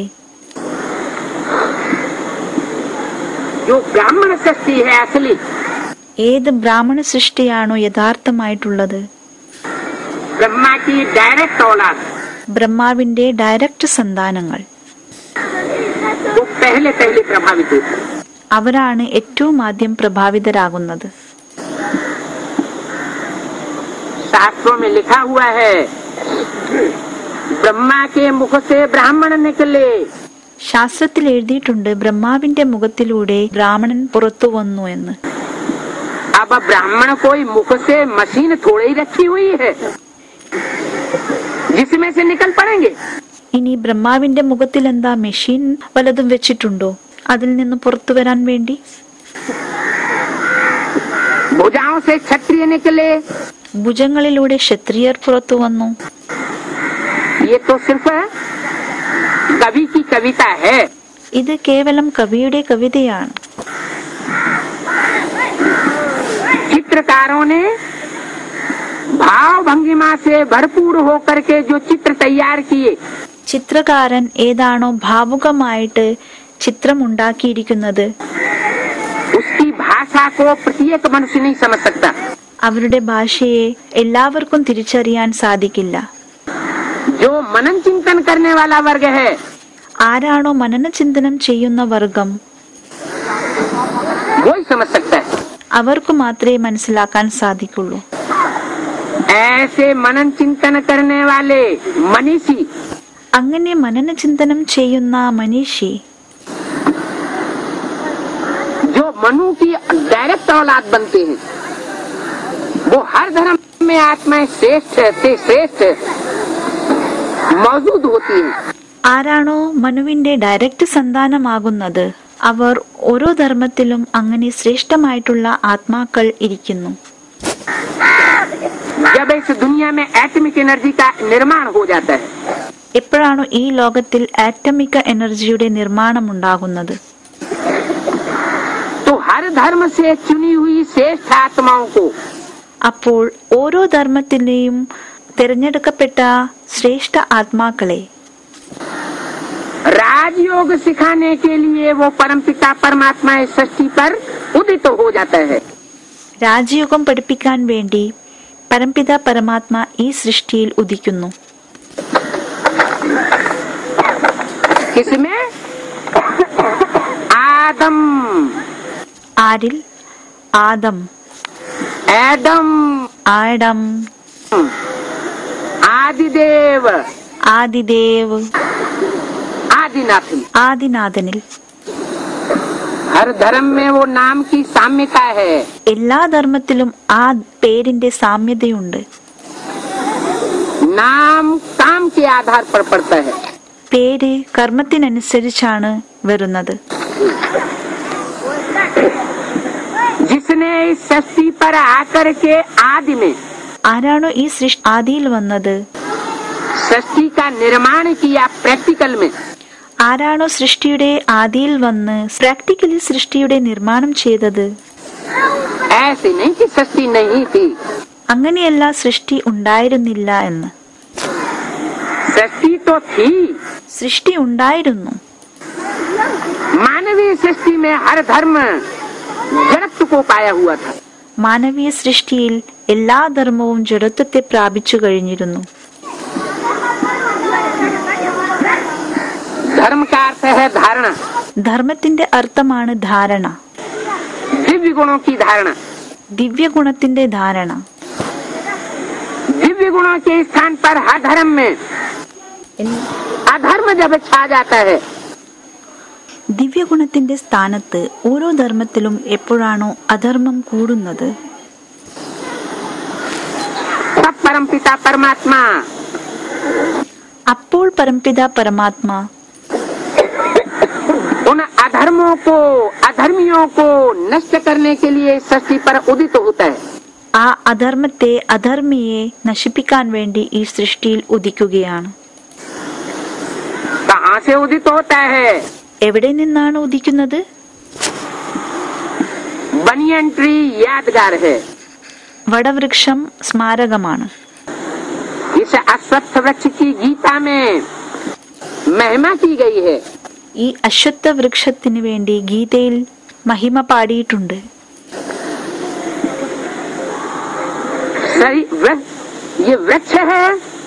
जो ब्राह्मण शक्ति है असली ഏത് ബ്രാഹ്മണ സൃഷ്ടിയാണോ യഥാർത്ഥമായിട്ടുള്ളത് ब्रह्मा की डायरेक्ट औलाद ബ്രഹ്മാവിന്റെ ഡയറക്റ്റ് സന്താനങ്ങൾ वो पहले पहले प्रभावित होती है അവരാണ് ഏറ്റവും ആദ്യം പ്രഭാവിതരാകുന്നത് शास्त्रों में लिखा हुआ है ब्रह्मा के मुख से ब्राह्मण निकले ശാസ്ത്രത്തിൽ എഴുതിയിട്ടുണ്ട് ബ്രഹ്മാവിന്റെ മുഖത്തിലൂടെ ബ്രാഹ്മണൻ പുറത്തു വന്നു എന്ന് अब ब्राह्मण कोई मुख से मशीन थोड़ी ही रखी हुई है जिसमें से निकल पड़ेंगे ഇനി ബ്രഹ്മാവിന്റെ മുഖത്തിൽ എന്താ മെഷീൻ വലതും വെച്ചിട്ടുണ്ടോ അതിൽ നിന്ന് പുറത്തു വരാൻ വേണ്ടി भुजाओं से क्षत्रिय निकले ഭുജങ്ങളിലൂടെ ക്ഷത്രിയർ പുറത്തു വന്നു ये तो सिर्फ कवि की कविता है ഇത് കേവലം കവിയുടെ കവിതയാണ് चित्रकारों ने भाव भंगिमा से भरपूर होकर के जो चित्र तैयार किए ചിത്രകാരൻ ഏതാണോ ഭാവുകമായിട്ട് ചിത്രമുണ്ടാക്കിയിരിക്കുന്നത് उसकी भाषा को प्रत्येक मनुष्य नहीं समझ सकता അവരുടെ ഭാഷയെ എല്ലാവർക്കും തിരിച്ചറിയാൻ സാധിക്കില്ല जो मनन चिंतन करने वाला वर्ग है ആരാണോ മനനചിന്തനം ചെയ്യുന്ന വർഗം वो ही समझ सकता है അവർക്ക് മാത്രമേ മനസ്സിലാക്കാൻ സാധിക്കുള്ളൂ ऐसे मनन चिंतन करने वाले मनीषी അങ്ങനെ മനനചിന്തനം ചെയ്യുന്ന മനീഷി जो मनु की डायरेक्ट औलाद बनते हैं वो हर धर्म में आत्माएं श्रेष्ठ से श्रेष्ठ मौजूद होती हैं ആരാണോ മനുവിന്റെ ഡയറക്റ്റ് സന്താനമാകുന്നത് അവർ ഓരോ ധർമ്മത്തിലും അങ്ങനെ ശ്രേഷ്ഠമായിട്ടുള്ള ആത്മാക്കൾ ഇരിക്കുന്നു जब इस दुनिया में एटमिक एनर्जी का निर्माण हो जाता है എപ്പോഴാണോ ഈ ലോകത്തിൽ ആറ്റമിക എനർജിയുടെ നിർമ്മാണം ഉണ്ടാകുന്നത് तो हर धर्म से चुनी हुई श्रेष्ठ आत्माओं को അപ്പോൾ ഓരോ ധർമ്മത്തിലെയും തിരഞ്ഞെടുക്കപ്പെട്ട ശ്രേഷ്ഠ ആത്മാക്കളെ राजयोग सिखाने के लिए वो परमपिता परमात्मा इस सृष्टि पर उदित हो जाता है രാജയോഗം പഠിപ്പിക്കാൻ വേണ്ടി പരംപിത പരമാത്മ ഈ സൃഷ്ടിയിൽ ഉദിക്കുന്നു किसमें आदम ആരിൽ ആദം एडम ആഡം आदिदेव ആദിദേവ് आदिनाथ में ആദിനാഥനിൽ हर धर्म में वो नाम की साम्यता है എല്ലാ ധർമ്മത്തിലും ആ പേരിന്റെ സാമ്യതയുണ്ട് नाम काम के आधार पर पड़ता है പേര് കർമ്മത്തിനനുസരിച്ചാണ് വരുന്നത് जिसने इस सृष्टि पर आकर के आदि में ആരാണോ ഈ സൃഷ്ടി ആദിയിൽ വന്നത് सृष्टि का निर्माण किया प्रैक्टिकल में ആരാണോ സൃഷ്ടിയുടെ ആദിയിൽ വന്ന് പ്രാക്ടിക്കലി സൃഷ്ടിയുടെ നിർമ്മാണം ചെയ്തത് ऐसे नहीं कि सृष्टि नहीं थी അങ്ങനെയല്ല സൃഷ്ടി ഉണ്ടായിരുന്നില്ല എന്ന് सृष्टि तो थी സൃഷ്ടി ഉണ്ടായിരുന്നു मानवीय सृष्टि में हर धर्म जड़त्व को पाया हुआ था മാനവീയ സൃഷ്ടിയിൽ എല്ലാ ധർമ്മവും ജഡത്വത്തെ പ്രാപിച്ചു കഴിഞ്ഞിരുന്നു धर्म का अर्थ है धारणा ധർമ്മത്തിന്റെ അർത്ഥമാണ് ധാരണ दिव्य गुणों की धारणा ദിവ്യഗുണത്തിന്റെ ധാരണ दिव्य गुणों के स्थान पर हर धर्म में अधर्म जब छा जाता है ദിവ്യഗുണത്തിന്റെ സ്ഥാനത്ത് ഓരോ ധർമ്മത്തിലും എപ്പോഴാണോ അധർമ്മം കൂടുന്നത് तब परम पिता परमात्मा അപ്പോൾ പരംപിത പരമാത്മാ उन अधर्मों को अधर्मियों को नष्ट करने के लिए सृष्टि पर उदित होता है ആ അധർമ്മത്തെ അധർമ്മിയെ നശിപ്പിക്കാൻ വേണ്ടി ഈ സൃഷ്ടിയിൽ ഉദിക്കുകയാണ് कहाँ से उदित होता है എവിടെ നിന്നാണ് ഉദിക്കുന്നത് बनियन ट्री यादगार है വടവൃക്ഷം സ്മാരകമാണ് इस अश्वत्थ वृक्ष की गीता में महिमा की गई है ഈ അശ്വത്ഥ വൃക്ഷത്തിന് വേണ്ടി ഗീതയിൽ മഹിമ പാടിയിട്ടുണ്ട് सही वृक्ष ये वृक्ष है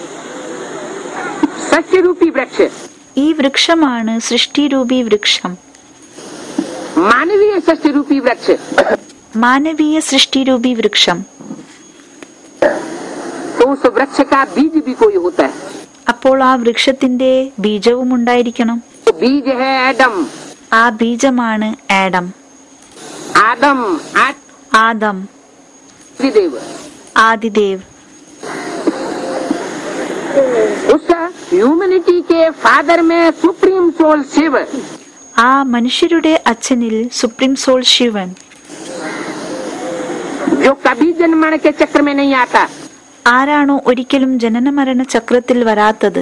सत्य रूपी वृक्ष ഈ വൃക്ഷമാണ് സൃഷ്ടിരൂപി വൃക്ഷം मानवीय सृष्टि रूपी वृक्ष മാനവീയ സൃഷ്ടിരൂപി വൃക്ഷം तो उस वृक्ष का बीज भी कोई होता है അപ്പോൾ ആ വൃക്ഷത്തിന്റെ ബീജവും ഉണ്ടായിരിക്കണം तो बीज है एडम ആ ബീജമാണ് ആഡം आदम ആദം आदिदेव ആദിദേവ് उस ह्यूमनिटी के फादर में सुप्रीम सोल शिव ആ മനുഷ്യരുടെ അച്ഛനിൽ സുപ്രീം സോൾ ശിവൻ जो कभी जन्मण के चक्र में नहीं आता ആരാണോ ഒരിക്കലും ജനനമരണ ചക്രത്തിൽ വരാത്തത്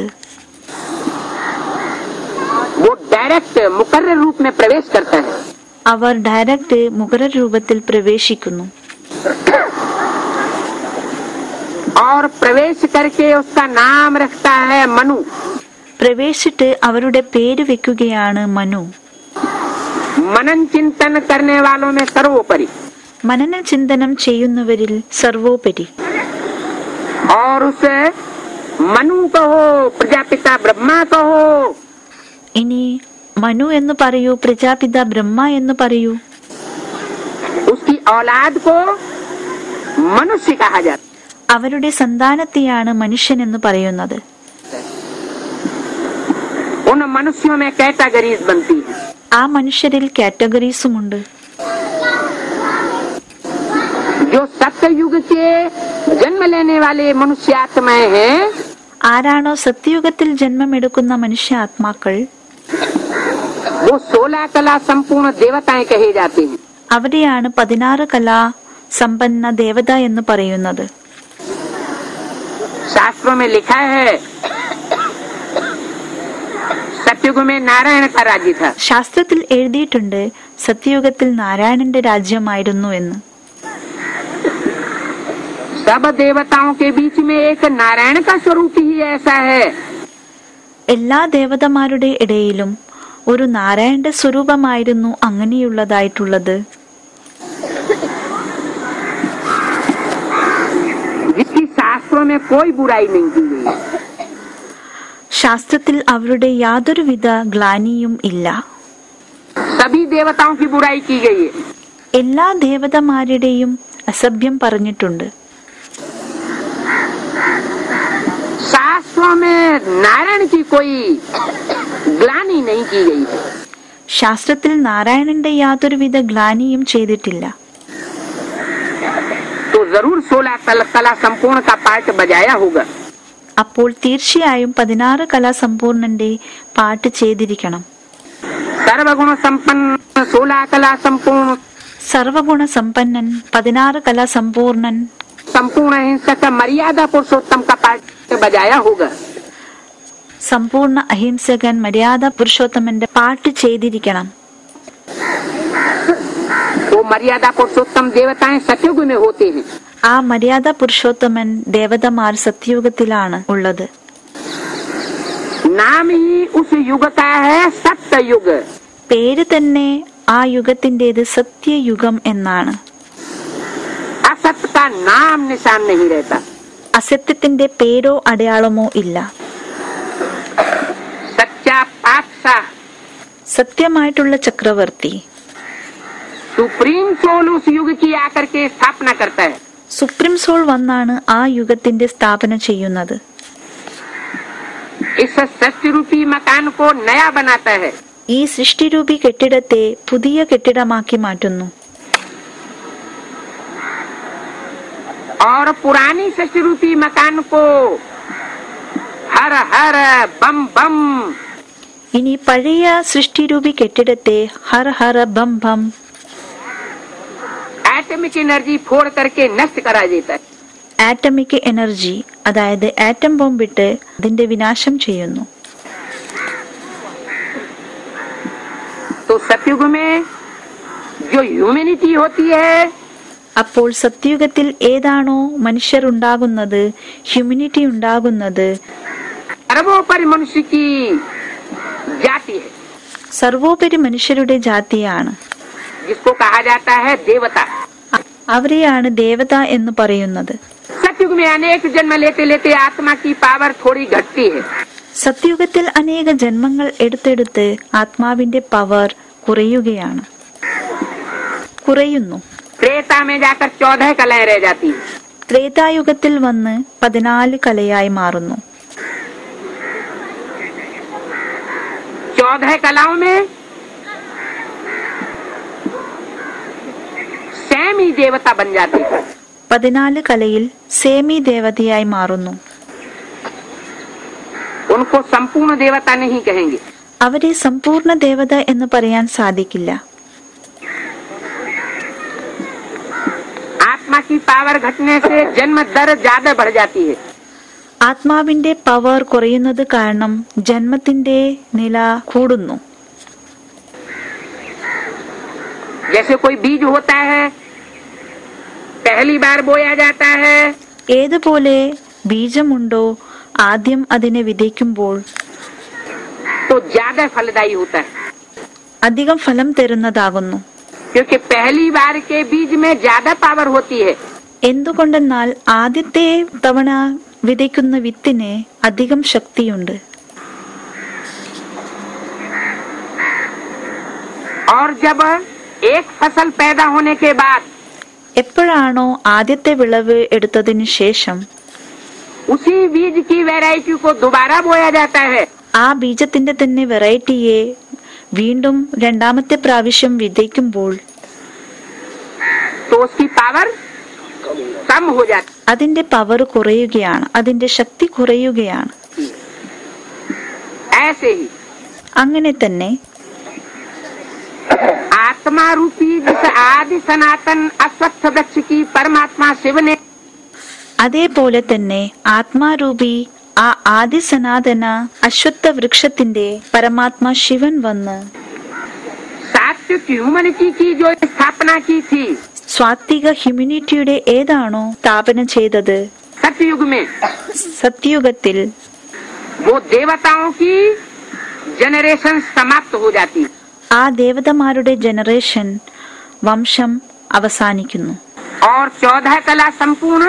वो डायरेक्ट मुकर्र रूप में प्रवेश करता है അവർ ഡയറക്റ്റ് മുഖര രൂപത്തിൽ പ്രവേശിക്കുന്നു और प्रवेश करके उसका नाम रखता है मनु പ്രവേശിച്ചിട്ട് അവരുടെ പേര് വെക്കുകയാണ് മനു मनन चिंतन करने वालों में सर्वोपरि മനന ചിന്തനം ചെയ്യുന്നവരിൽ സർവോപരി और उस मनु कहो प्रजापिता ब्रह्मा कहो ഇനി മനു എന്ന് പറയൂ പ്രജാപിത ബ്രഹ്മ എന്ന് പറയൂ उसकी औलाद को मनुष्य कहा जाता അവരുടെ സന്താനത്തെയാണ് മനുഷ്യൻ എന്ന് പറയുന്നത് है। उन मनुष्यों में कैटेगरीज बनती है ആ മനുഷ്യരിൽ കാറ്റഗറീസുമുണ്ട് जो सत्य युग के जन्म लेने वाले मनुष्य आत्माएं हैं ആരാണോ സത്യയുഗത്തിൽ ജന്മമെടുക്കുന്ന മനുഷ്യ ആത്മാക്കൾ वो सोलह कला संपूर्ण देवताएं कहे जाते हैं അവരെയാണ് പതിനാറ് കലാ സമ്പന്ന ദേവത എന്ന് പറയുന്നത് शास्त्रों में लिखा है सत्युग में नारायण का राज्य था ശാസ്ത്രത്തിൽ എഴുതിയിട്ടുണ്ട് സത്യയുഗത്തിൽ നാരായണന്റെ രാജ്യമായിരുന്നു എന്ന് सब देवताओं के बीच में एक नारायण का स्वरूप ही ऐसा है എല്ലാ ദേവതമാരുടെ ഇടയിലും ഒരു നാരായണന്റെ സ്വരൂപമായിരുന്നു അങ്ങനെയുള്ളതായിട്ടുള്ളത് जिसकी शास्त्रों में कोई बुराई नहीं की गई है। ശാസ്ത്രത്തിൽ അവരുടെ യാതൊരുവിധ ഗ്ലാനിയും ഇല്ല सभी देवताओं की बुराई की गई है എല്ലാ ദേവതമാരുടെയും അസഭ്യം പറഞ്ഞിട്ടുണ്ട് शास्त्रों में नारायण की कोई ग्लानी नहीं की गई है ശാസ്ത്രത്തിൽ നാരായണന്റെ യാതൊരുവിധ ഗ്ലാനിയും ചെയ്തിട്ടില്ല तो जरूर सोलह कल- कला संपूर्ण का पार्ट बजाया होगा അപ്പോൾ തീർച്ചയായും പതിനാറ് കലാസമ്പൂർണന്റെ പാട്ട് ചെയ്തിരിക്കണം सर्वगुण संपन्न सोलह कला संपूर्ण സർവഗുണ സമ്പന്നൻ പതിനാറ് കലാസമ്പൂർണൻ संपूर्ण हिंसक मर्यादा पुरुषोत्तम का पार्ट बजाया होगा സമ്പൂർണ്ണ അഹിംസകൻ മര്യാദ പുരുഷോത്തമന്റെ പാട്ട് ചെയ്തിരിക്കണം वो मर्यादा पुरुषोत्तम देवताएं सतयुग में होते हैं ആ മര്യാദ പുരുഷോത്തമൻ ദേവതമാർ സത്യയുഗത്തിലാണ് ഉള്ളത് नाम ही उस युग का है सत्य युग പേര് തന്നെ ആ യുഗത്തിന്റേത് സത്യയുഗം എന്നാണ് असत्य का नाम निशान नहीं रहता അസത്യത്തിന്റെ പേരോ അടയാളമോ ഇല്ല सच्चा पातशाह സത്യമായിട്ടുള്ള ചക്രവർത്തി सुप्रीम सोल उस युग की आकर के स्थापना करता है സുപ്രീം സോൾ വന്നാണ് ആ യുഗത്തിന്റെ സ്ഥാപന ചെയ്യുന്നത് इस सृष्टि रूपी मकान को नया बनाता है ഈ സൃഷ്ടിരൂപി കെട്ടിടത്തെ പുതിയ കെട്ടിടമാക്കി മാറ്റുന്നു और पुरानी सृष्टि रूपी मकान को हर हर बम बम ഇനി പഴയ സൃഷ്ടിരൂപി കെട്ടിടത്തെ ഹർ ഹർ ബം ബം एटमिक एनर्जी फोड़ करके नष्ट करा देता है ആറ്റമിക് എനർജി അതായത് ആറ്റം ബോംബിട്ട് അതിന്റെ വിനാശം ചെയ്യുന്നു तो सतयुग में जो ह्यूमैनिटी होती है അപ്പോൾ സത്യുഗത്തിൽ ഏതാണോ മനുഷ്യർ ഉണ്ടാകുന്നത് ഹ്യൂമിനിറ്റി ഉണ്ടാകുന്നത് सर्वोपरि मनुष्य की जाति है സർവോപരി മനുഷ്യരുടെ ജാതിയാണ് जिसको कहा जाता है देवता അ- അവരെയാണ് ദേവത എന്ന് പറയുന്നത് सतयुग में अनेक जन्म लेते लेते आत्मा की पावर थोड़ी घटती है സത്യുഗത്തിൽ അനേക ജന്മങ്ങൾ എടുത്തെടുത്ത് ആത്മാവിന്റെ പവർ കുറയുകയാണ് കുറയുന്നു त्रेता में जाकर चौदह कलाएं रह जाती हैं ത്രേതായുഗത്തിൽ വന്ന് പതിനാല് കലയായി മാറുന്നു चौदह कलाओं में सैमी देवता बन जाती है പതിനാല് കലയിൽ സേമി ദേവതയായി മാറുന്നു उनको संपूर्ण देवता नहीं कहेंगे അവരെ സമ്പൂർണ്ണ ദേവത എന്ന് പറയാൻ സാധിക്കില്ല आत्मा की पावर घटने से जन्म दर ज्यादा बढ़ जाती है ആത്മാവിന്റെ പവർ കുറയുന്നത് കാരണം ജന്മത്തിന്റെ നില കൂടുന്നു जैसे कोई बीज होता है पहली बार बोया जाता है ഏതുപോലെ ബീജമുണ്ടോ ആദ്യം അതിനെ വിതയ്ക്കുമ്പോൾ तो ज्यादा फलदायी होता है അധികം ഫലം തരുന്നതാകുന്നു क्योंकि पहली बार के बीज में ज्यादा पावर होती है എന്തുകൊണ്ടെന്നാൽ ആദ്യത്തെ തവണ വിതയ്ക്കുന്ന വിത്തിന് അധികം ശക്തിയുണ്ട് और जब एक फसल पैदा होने के बाद എപ്പോഴാണോ ആദ്യത്തെ വിളവ് എടുത്തതിന് ശേഷം उसी बीज की वैरायटी को दोबारा बोया जाता है ആ ബീജത്തിന്റെ തന്നെ വെറൈറ്റിയെ വീണ്ടും രണ്ടാമത്തെ പ്രാവശ്യം വിതയ്ക്കുമ്പോൾ तो उसकी पावर कम हो जाती അതിന്റെ പവർ കുറയുകയാണ് അതിന്റെ ശക്തി കുറയുകയാണ് है ऐसे ही അങ്ങനെ തന്നെ आत्मा रूपी जिस आदि सनातन अस्वस्थ वृक्ष की परमात्मा शिव ने അതേപോലെ തന്നെ ആത്മാരൂപി ആ ആദി സനാതന അശ്വത്ഥ വൃക്ഷത്തിന്റെ പരമാത്മാ ശിവൻ വന്ന് सात्विक ह्यूमनिटी की जो स्थापना की थी സ്വാത്വിക ഹ്യൂമിനിറ്റിയുടെ ഏതാണോ സ്ഥാപന ചെയ്തത് सतयुग में സത്യുഗത്തിൽ वो देवताओं की जनरेशन समाप्त हो जाती है। ആ ദേവതമാരുടെ ജനറേഷൻ വംശം അവസാനിക്കുന്നു और चौदह कला संपूर्ण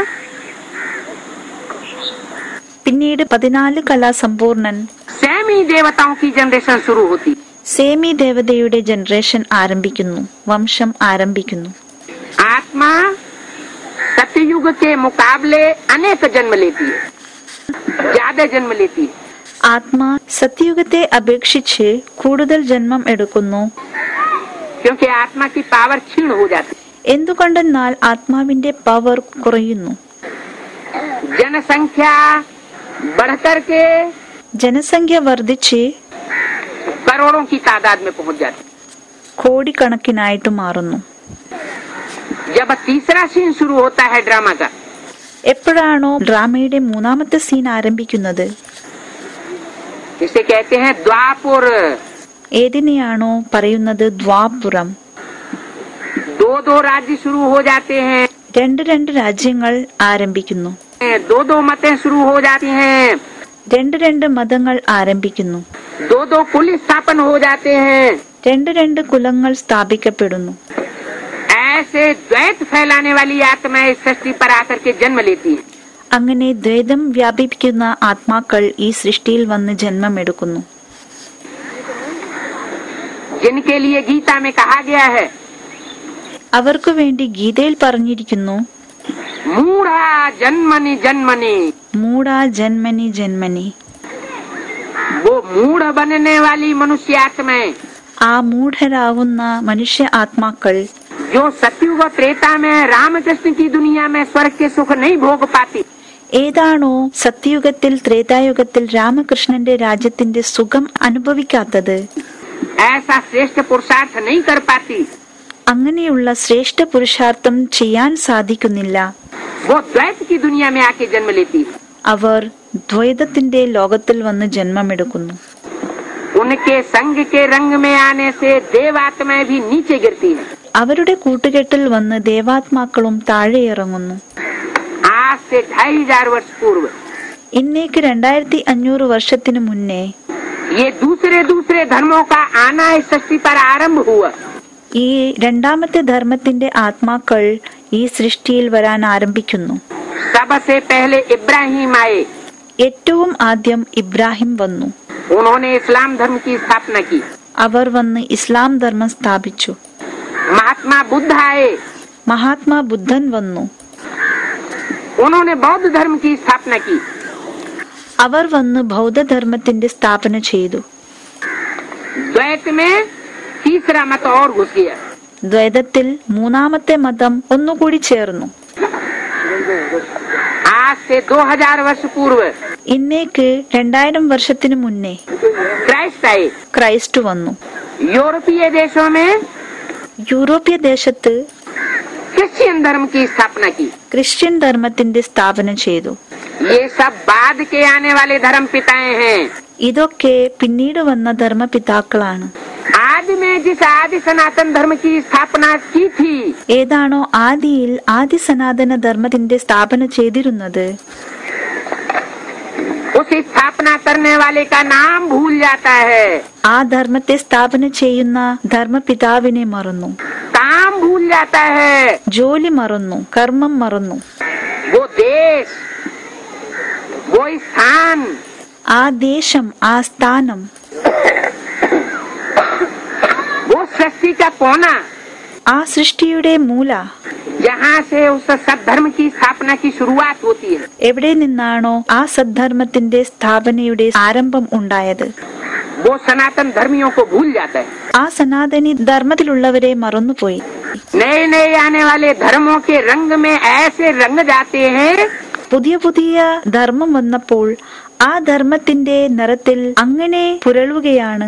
പിന്നീട് പതിനാല് കലാസമ്പൂർണൻ सैमी देवताओं की जनरेशन शुरू होती है। സേമി ദേവതയുടെ ജനറേഷൻ ആരംഭിക്കുന്നു വംശം ആരംഭിക്കുന്നു आत्मा सतयुग के मुकाबले अनेक जन्म लेती है ज्यादा जन्म लेती है ആത്മാ സത്യുഗത്തെ അപേക്ഷിച്ച് കൂടുതൽ ജന്മം എടുക്കുന്നു क्योंकि आत्मा की पावर क्षीण हो जाती എന്തുകൊണ്ടെന്നാൽ ആത്മാവിന്റെ പവർ കുറയുന്നു है जनसंख्या बढ़कर के ജനസംഖ്യ വർദ്ധിച്ച് करोड़ों की तादाद में पहुंच जाती है കോടിക്കണക്കിനായിട്ട് മാറുന്നു जब तीसरा सीन शुरू होता है ड्रामा का എപ്പോഴാണോ ഡ്രാമയുടെ മൂന്നാമത്തെ സീൻ ആരംഭിക്കുന്നത് जिसे कहते हैं द्वापुर ഏതിനെയാണോ പറയുന്നത് ദ്വാപുരം दो दो राज्य शुरू हो जाते हैं രണ്ട് രണ്ട് രാജ്യങ്ങൾ ആരംഭിക്കുന്നു दो दो मतें शुरू हो जाती हैं രണ്ട് രണ്ട് മതങ്ങൾ ആരംഭിക്കുന്നു दो दो कुल स्थापन हो जाते हैं രണ്ട് രണ്ട് കുലങ്ങൾ സ്ഥാപിക്കപ്പെടുന്നു ऐसे द्वैत फैलाने वाली आत्माएं इस सृष्टि पर आकर के जन्म लेती हैं അങ്ങനെ ദ്വൈതം വ്യാപിപ്പിക്കുന്ന ആത്മാക്കൾ ഈ സൃഷ്ടിയിൽ വന്ന് ജന്മമെടുക്കുന്നു जिनके लिए गीता में कहा गया है അവർക്കു വേണ്ടി ഗീതയിൽ പറഞ്ഞിരിക്കുന്നു मूढ़ा जन्मनि जन्मनि മൂട ജന്മനി ജന്മനി वो मूढ़ बनने वाली मनुष्य आत्माएं ആ മൂഢരാകുന്ന മനുഷ്യ ആത്മാക്കൾ जो सतयुग और त्रेता में रामकृष्ण की दुनिया में स्वर्ग के सुख नहीं भोग पाती ഏതാണോ സത്യയുഗത്തിൽ ത്രേതായുഗത്തിൽ രാമകൃഷ്ണന്റെ രാജ്യത്തിന്റെ സുഖം അനുഭവിക്കാത്തത് ऐसा श्रेष्ठ पुरुषार्थ नहीं कर पाती അങ്ങനെയുള്ള ശ്രേഷ്ഠ പുരുഷാർത്ഥം ചെയ്യാൻ സാധിക്കുന്നില്ല वो द्वैत की दुनिया में आके जन्म लेती है അവർ ദ്വൈതത്തിന്റെ ലോകത്തിൽ വന്ന് ജന്മമെടുക്കുന്നു उनके संग के रंग में आने से देव आत्माएं भी नीचे गिरती है അവരുടെ കൂട്ടുകെട്ടിൽ വന്ന് ദേവാത്മാക്കളും താഴെ ഇറങ്ങുന്നു आज से ढाई हजार वर्ष पूर्व ഇന്നേക്ക് രണ്ടായിരത്തി അഞ്ഞൂറ് വർഷത്തിനു മുന്നേ ये दूसरे दूसरे धर्मों का आना इस सृष्टि पर आरंभ हुआ ഈ രണ്ടാമത്തെ ധർമ്മത്തിന്റെ ആത്മാക്കൾ ഈ സൃഷ്ടിയിൽ വരാൻ ആരംഭിക്കുന്നു सबसे पहले इब्राहिम आए ഏറ്റവും ആദ്യം ഇബ്രാഹിം വന്നു उन्होंने इस्लाम धर्म की स्थापना की അവർ വന്ന് ഇസ്ലാം ധർമ്മം സ്ഥാപിച്ചു महात्मा बुद्ध आए മഹാത്മാ ബുദ്ധൻ വന്നു उन्होंने बौद्ध धर्म की स्थापना की അവർ വന്ന് ബൗദ്ധധർമ്മത്തിന്റെ സ്ഥാപന ചെയ്തു द्वैत में तीसरा मत और घुस गया ദ്വൈതത്തിൽ മൂന്നാമത്തെ മതം ഒന്നുകൂടി ചേർന്നു आज से 2000 वर्ष पूर्व ഇന്നേക്ക് രണ്ടായിരം വർഷത്തിനു മുന്നേ क्राइस्ट आए ക്രൈസ്റ്റ് വന്നു यूरोपीय देशों में യൂറോപ്യ ദേശത്ത് क्रिश्चियन धर्म की स्थापना की ക്രിസ്ത്യൻ ധർമ്മത്തിന്റെ സ്ഥാപന ചെയ്തു ये सब बाद के आने वाले धर्म पिताएं हैं ഇതൊക്കെ പിന്നീട് വന്ന ധർമ്മപിതാക്കളാണ് आज में जिस आदि सनातन धर्म की स्थापना की थी ഏതാണോ ആദിയിൽ ആദി സനാതന ധർമ്മത്തിന്റെ സ്ഥാപന ചെയ്തിരുന്നത് उस स्थापना करने वाले का नाम भूल जाता है ആ ധർമ്മത്തെ സ്ഥാപന ചെയ്യുന്ന ധർമ്മപിതാവിനെ മറന്നു काम भूल जाता है ജോലി മറന്നു കർമ്മം മറന്നു वो देश वो स्थान ആ ദേശം ആ സ്ഥാനം वो सृष्टि का कोना ആ സൃഷ്ടിയുടെ മൂല जहाँ से उस सद्धर्म की स्थापना की शुरुआत होती है എവിടെ നിന്നാണോ ആ സദ്ധർമ്മത്തിന്റെ സ്ഥാപനയുടെ ആരംഭം ഉണ്ടായത് वो सनातन धर्मियों को भूल जाता है ആ സനാതനി ധർമ്മത്തിലുള്ളവരെ മറന്നുപോയി नए नए आने वाले धर्मों के रंग में ऐसे रंग जाते हैं പുതിയ പുതിയ ധർമ്മം വന്നപ്പോൾ ആ ധർമ്മത്തിന്റെ നിറത്തിൽ അങ്ങനെ പുരളുകയാണ്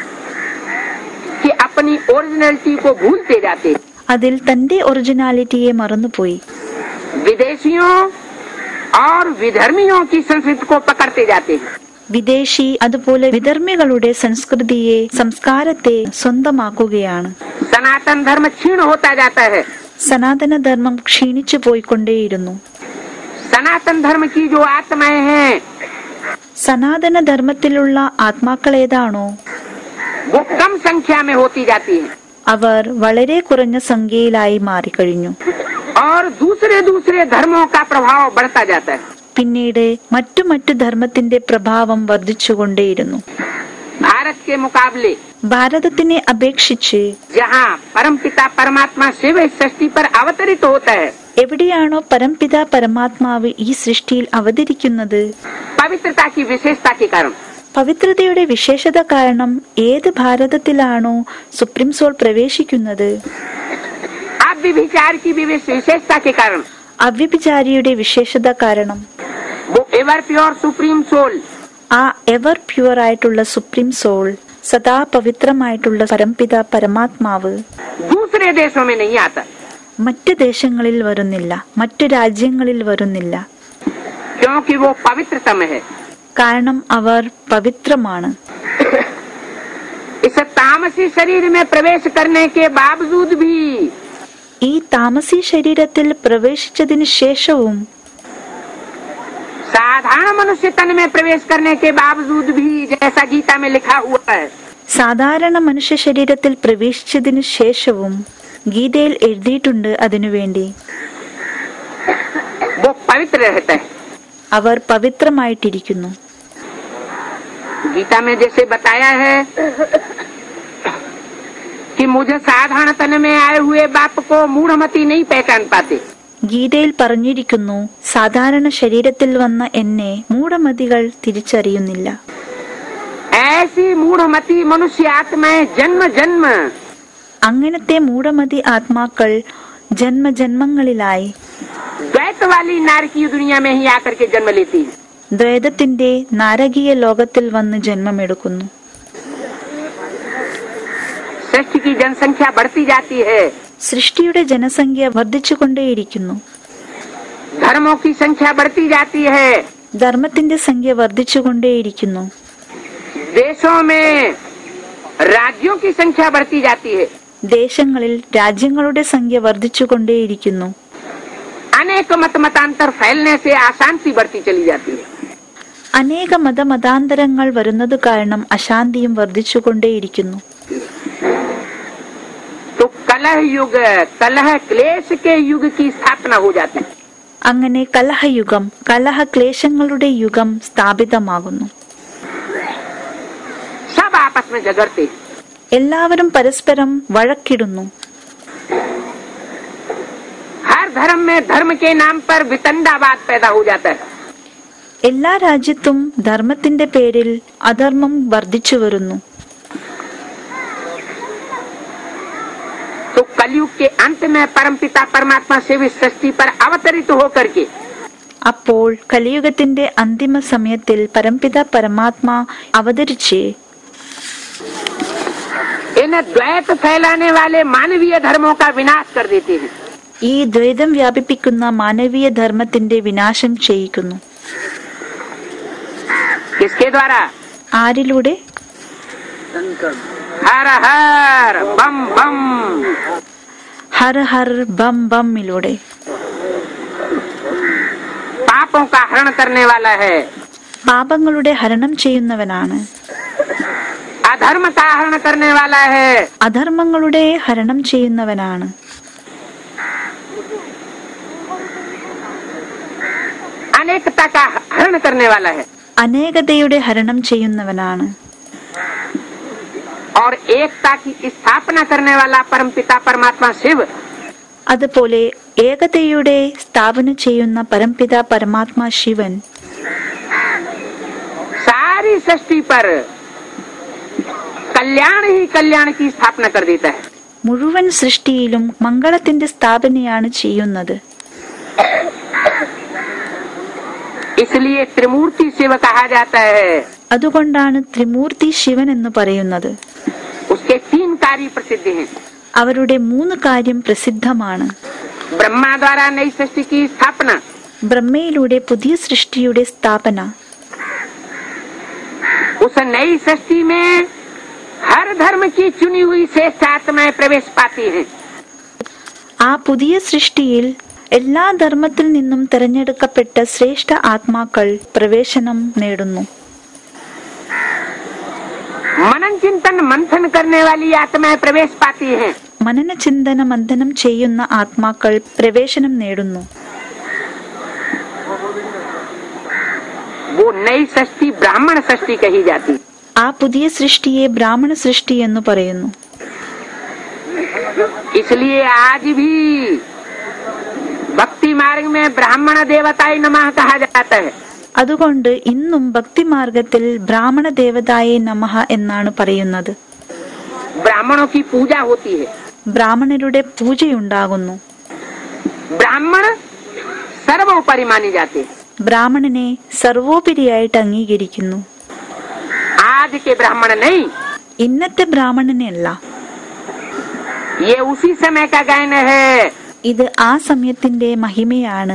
कि अपनी ओरिजिनलिटी को भूलते जाते हैं। അതിൽ തന്റെ ഒറിജിനാലിറ്റിയെ മറന്നുപോയി विदेशियों और विधर्मियों की संस्कृति को पकड़ते जाते हैं വിദേശി അതുപോലെ വിധർമ്മികളുടെ സംസ്കൃതിയെ സംസ്കാരത്തെ സ്വന്തമാക്കുകയാണ് सनातन धर्म क्षीण होता जाता है സനാതന ധർമ്മം ക്ഷീണിച്ചു പോയിക്കൊണ്ടേയിരുന്നു सनातन धर्म की जो आत्माएं हैं സനാതന ധർമ്മത്തിലുള്ള ആത്മാക്കൾ ഏതാണോ वो कम संख्या में होती जाती हैं അവർ വളരെ കുറഞ്ഞ സംഖ്യയിലായി മാറിക്കഴിഞ്ഞു और दूसरे दूसरे धर्मों का प्रभाव बढ़ता जाता है പിന്നീട് മറ്റു മറ്റു ധർമ്മത്തിന്റെ പ്രഭാവം വർദ്ധിച്ചുകൊണ്ടേയിരുന്നു भारत के मुकाबले ഭാരതത്തിനെ അപേക്ഷിച്ച് जहाँ परमपिता परमात्मा शिव इस सृष्टि पर अवतरित होता है എവിടെയാണോ പരംപിത പരമാത്മാവ് ഈ സൃഷ്ടിയിൽ അവതരിക്കുന്നത് पवित्रता की विशेषता के कारण പവിത്രതയുടെ വിശേഷത കാരണം ഏത് ഭാരതത്തിലാണോ സുപ്രീം സോൾ പ്രവേശിക്കുന്നത് अब विचार की भी विश- विशेषता के कारण അവ്യഭിചാരിയുടെ വിശേഷത കാരണം वो एवर प्योर सुप्रीम सोल ആ എവർ പ്യുവർ ആയിട്ടുള്ള സുപ്രീം സോൾ സദാ പവിത്രമായിട്ടുള്ള പരംപിത പരമാത്മാവ് दूसरे देशों में नहीं आता മറ്റ് ദേശങ്ങളിൽ വരുന്നില്ല മറ്റു രാജ്യങ്ങളിൽ വരുന്നില്ല क्योंकि वो पवित्रतम है കാരണം അവർ പവിത്രമാണ് इस तामसी शरीर में प्रवेश करने के बावजूद भी ഈ താമസി ശരീരത്തിൽ പ്രവേശിച്ചതിനു ശേഷവും साधारण मनुष्य तन में प्रवेश करने के बावजूद भी जैसा गीता में लिखा हुआ है സാധാരണ മനുഷ്യ ശരീരത്തിൽ പ്രവേശിച്ചതിനു ശേഷവും ഗീതയിൽ എഴുതിയിട്ടുണ്ട് അതിനുവേണ്ടി वो पवित्र रहता है അവർ പവിത്രമായിട്ടിരിക്കുന്നു गीता में जैसे बताया है कि मुझे साधारण तन में आए हुए बाप को मूढ़मती नहीं पहचान पाते ഗീതയിൽ പറഞ്ഞിരിക്കുന്നു സാധാരണ ശരീരത്തിൽ വന്ന എന്നെ മൂഢമതികൾ തിരിച്ചറിയുന്നില്ല ऐसी मूढ़मती मनुष्य आत्माएं जन्म जन्म അങ്ങനത്തെ മൂഢമതി ആത്മാക്കൾ ജന്മജന്മങ്ങളിലായി द्वैत वाली नारकीय दुनिया में ही आकर के जन्म लेती है ദ്വൈതത്തിന്റെ നാരകീയ ലോകത്തിൽ വന്ന് ജന്മമെടുക്കുന്നു सृष्टि की जनसंख्या बढ़ती जाती है സൃഷ്ടിയുടെ ജനസംഖ്യ വർദ്ധിച്ചുകൊണ്ടേയിരിക്കുന്നു धर्मों की संख्या बढ़ती जाती है ധർമ്മത്തിന്റെ സംഖ്യ വർദ്ധിച്ചുകൊണ്ടേയിരിക്കുന്നു देशों में राज्यों की संख्या बढ़ती जाती है ദേശങ്ങളിൽ രാജ്യങ്ങളുടെ സംഖ്യ വർദ്ധിച്ചുകൊണ്ടേയിരിക്കുന്നു अनेक मत मतांतर फैलने से अशांति बढ़ती चली जाती है അനേക മതമതാന്തരങ്ങൾ വരുന്നത് കാരണം അശാന്തിയും വർദ്ധിച്ചുകൊണ്ടേയിരിക്കുന്നു तो कलह युग कलह क्लेश के युग की स्थापना हो जाती है അങ്ങനെ കലഹയുഗം കലഹക്ലേശങ്ങളുടെ യുഗം സ്ഥാപിതമാകുന്നു सब आपस में झगड़ते हैं എല്ലാവരും പരസ്പരം വഴക്കിടുന്നു हर धर्म में धर्म के नाम पर वितंडावाद पैदा हो जाता है എല്ലാ രാജ്യത്തും ധർമ്മത്തിന്റെ പേരിൽ അധർമ്മം വർദ്ധിച്ചു വരുന്നു तो कलयुग के अंत में परमपिता परमात्मा से भी सृष्टि पर अवतरित होकर के അപ്പോൾ കലിയുഗത്തിന്റെ അന്തിമ സമയത്തിൽ പരംപിത പരമാത്മാ അവതരിച്ച് इन द्वैत फैलाने वाले मानवीय धर्मों का विनाश कर देते हैं ഈ ദ്വൈതം വ്യാപിപ്പിക്കുന്ന മാനവീയ ധർമ്മത്തിന്റെ വിനാശം ചെയ്യിക്കുന്നു किसके द्वारा ആരിലൂടെ हर हर बम बम ഹർ ഹർ ബം ബമ്മിലൂടെ पापों का हरण करने वाला है പാപങ്ങളുടെ ഹരണം ചെയ്യുന്നവനാണ് अधर्म का हरण करने वाला है അധർമ്മങ്ങളുടെ ഹരണം ചെയ്യുന്നവനാണ് अनेकता का हरण करने वाला है അനേകതയുടെ ഹരണം ചെയ്യുന്നവനാണ് और एकता की स्थापना करने वाला परमपिता परमात्मा शिव അതുപോലെ ഏകതയുടെ സ്ഥാപന ചെയ്യുന്ന പരംപിത പരമാത്മാ ശിവൻ सारी सृष्टि पर कल्याण ही कल्याण की स्थापना कर देता है മുഴുവൻ സൃഷ്ടിയിലും മംഗളത്തിന്റെ സ്ഥാപനയാണ് ചെയ്യുന്നത് इसलिए त्रिमूर्ति शिव कहा जाता है അതുകൊണ്ടാണ് ത്രിമൂർത്തി ശിവൻ എന്ന് പറയുന്നത് उसके तीन कार्य प्रसिद्ध हैं അവരുടെ മൂന്ന് കാര്യം പ്രസിദ്ധമാണ് ब्रह्मा द्वारा नई सृष्टि की स्थापना ബ്രഹ്മയിലൂടെ പുതിയ സൃഷ്ടിയുടെ സ്ഥാപന उस नई सृष्टि में हर धर्म की चुनी हुई श्रेष्ठ आत्माएं प्रवेश पाती हैं ആ പുതിയ സൃഷ്ടിയിൽ എല്ലാ ധർമ്മത്തിൽ നിന്നും തിരഞ്ഞെടുക്കപ്പെട്ട ശ്രേഷ്ഠ ആത്മാക്കൾ പ്രവേശനം നേടുന്നു मनन चिंतन मंथन करने वाली आत्माएं प्रवेश पाती हैं മനനചിന്തന മന്ഥനം ചെയ്യുന്ന ആത്മാക്കൾ പ്രവേശനം നേടുന്നു वो नई सृष्टि ब्राह्मण सृष्टि कही जाती है ആ പുതിയ സൃഷ്ടിയെ ബ്രാഹ്മണ സൃഷ്ടി എന്ന് പറയുന്നു इसलिए आज भी भक्ति मार्ग में ब्राह्मण देवताई नमः कहा जाता है അതുകൊണ്ട് ഇന്നും ഭക്തിമാർഗത്തിൽ ബ്രാഹ്മണ ദേവതായെ നമഃ എന്നാണ് പറയുന്നത് ब्राह्मणों की पूजा होती है ബ്രാഹ്മണരുടെ പൂജയുണ്ടാകുന്നു ब्राह्मण सर्वोपरि माने जाते हैं ബ്രാഹ്മണനെ സർവോപരിയായിട്ട് അംഗീകരിക്കുന്നു आज के ब्राह्मण नहीं ഇന്നത്തെ ബ്രാഹ്മണനല്ല ये उसी समय का गायन है ഇത് ആ സമയത്തിന്റെ മഹിമയാണ്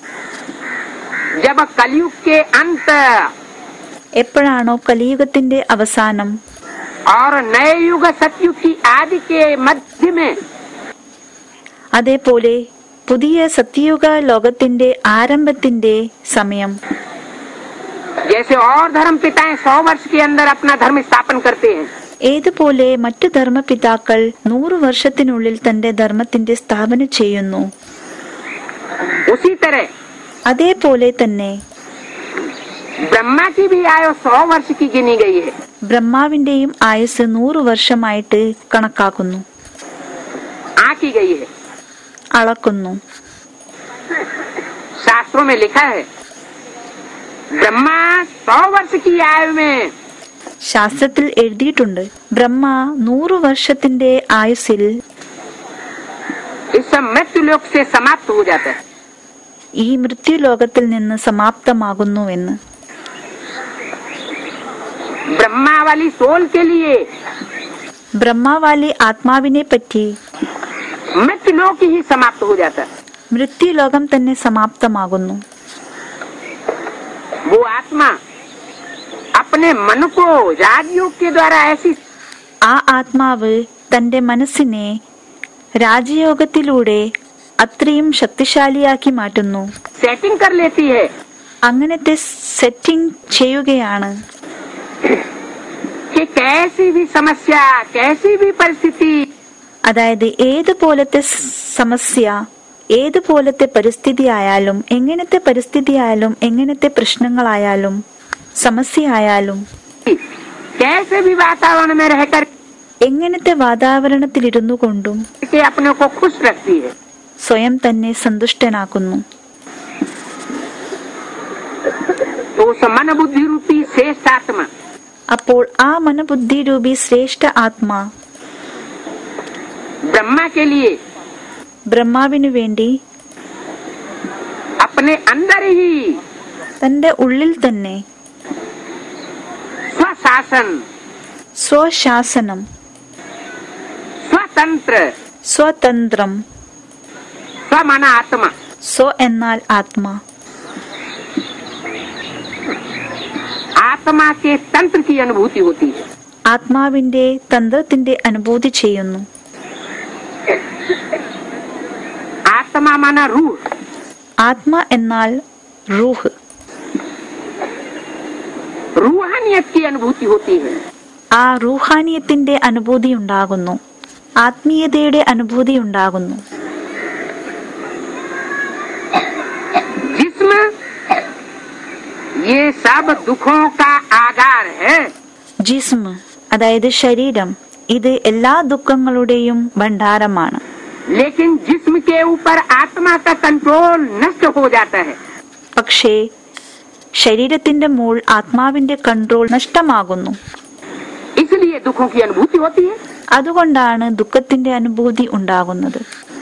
जब कलयुग के अंत എപ്പോഴാണോ കലിയുഗത്തിന്റെ അവസാനം और नए युग सतयुग की आदि के मध्य में അതേപോലെ പുതിയ സത്യയുഗ ലോകത്തിന്റെ ആരംഭത്തിന്റെ സമയം जैसे और धर्म पिताएं सौ वर्ष के अंदर अपना धर्म स्थापन करते हैं ഏതുപോലെ മറ്റു ധർമ്മപിതാക്കൾ നൂറു വർഷത്തിനുള്ളിൽ തന്റെ ധർമ്മത്തിന്റെ സ്ഥാപന ചെയ്യുന്നു उसी तरह അതേപോലെ തന്നെ ब्रह्मा की भी आयु सौ वर्ष की गिनी गई है ബ്രഹ്മാവിന്റെയും ആയുസ് നൂറു വർഷമായിട്ട് കണക്കാക്കുന്നു आंकी गई है അളക്കുന്നു शास्त्रों में लिखा है ब्रह्मा सौ वर्ष की आयु में ശാസ്ത്രത്തിൽ എഴുതിയിട്ടുണ്ട് ബ്രഹ്മ നൂറു വർഷത്തിന്റെ ആയുസ്സിൽ इस मृत्यु लोक से समाप्त हो जाता है ഈ മൃത്യുലോകത്തിൽ നിന്ന് സമാപ്തമാകുന്നുവെന്ന് ब्रह्मा वाली सोल के लिए ബ്രഹ്മാവാലി ആത്മാവിനെ പറ്റി मृत्यु लोक ही समाप्त हो जाता है മൃത്യുലോകം തന്നെ സമാപ്തമാകുന്നു वो आत्मा अपने मन को राजयोग के द्वारा ऐसी ആ ആത്മാവ് തന്റെ മനസ്സിനെ രാജയോഗത്തിലൂടെ അത്രയും ശക്തിശാലിയാക്കി മാറ്റുന്നു सेटिंग कर लेती है അങ്ങനത്തെ സെറ്റിംഗ് ചെയ്യുകയാണ് कि कैसी भी समस्या कैसी भी परिस्थिति അതായത് ഏതുപോലത്തെ സ് സമസ്യ ഏതുപോലത്തെ പരിസ്ഥിതി ആയാലും എങ്ങനത്തെ പരിസ്ഥിതി ആയാലും എങ്ങനത്തെ പ്രശ്നങ്ങളായാലും സമസ്യ ആയാലും कैसे भी वातावरण में रहकर എങ്ങനത്തെ വാതാവരണത്തിലിരുന്നു കൊണ്ടും के अपने को खुश रखती है സ്വയം തന്നെ സന്തുഷ്ടനാക്കുന്നു तो उस मन बुद्धि रूपी श्रेष्ठ आत्मा അപ്പോൾ ആ മനബുദ്ധി രൂപി ശ്രേഷ്ഠ ആത്മാ ब्रह्मा के लिए ബ്രഹ്മാവിനു വേണ്ടി अपने अंदर ही തന്റെ ഉള്ളിൽ തന്നെ स्वशासन സ്വശാസനം स्वतंत्र സ്വതന്ത്രം स्वमन आत्मा സ്വ എന്നാൽ ആത്മാ आत्मा के तंत्र की अनुभूति होती है ആത്മാവിന്റെ തന്ത്രത്തിന്റെ അനുഭൂതി ചെയ്യുന്നു आत्मा माना रूह ആത്മ എന്നാൽ റൂഹ് रूहानियत की अनुभूति होती है ആ റൂഹാനിയത്തിന്റെ അനുഭൂതി ഉണ്ടാകുന്നു ആത്മീയതയുടെ അനുഭൂതി ഉണ്ടാകുന്നു जिस्म ये सब दुखों का आगार है ജിസ്മ് അതായത് ശരീരം ഇത് എല്ലാ ദുഃഖങ്ങളുടെയും ഭണ്ഡാരമാണ് लेकिन जिस्म के ऊपर आत्मा का कंट्रोल नष्ट हो जाता है പക്ഷേ ശരീരത്തിന്റെ മുൾ ആത്മാവിന്റെ കൺട്രോൾ നഷ്ടമാകുന്നു इसलिए दुखों की अनुभूति होती है അതുകൊണ്ടാണ് ദുഃഖത്തിന്റെ അനുഭൂതി ഉണ്ടാകുന്നത്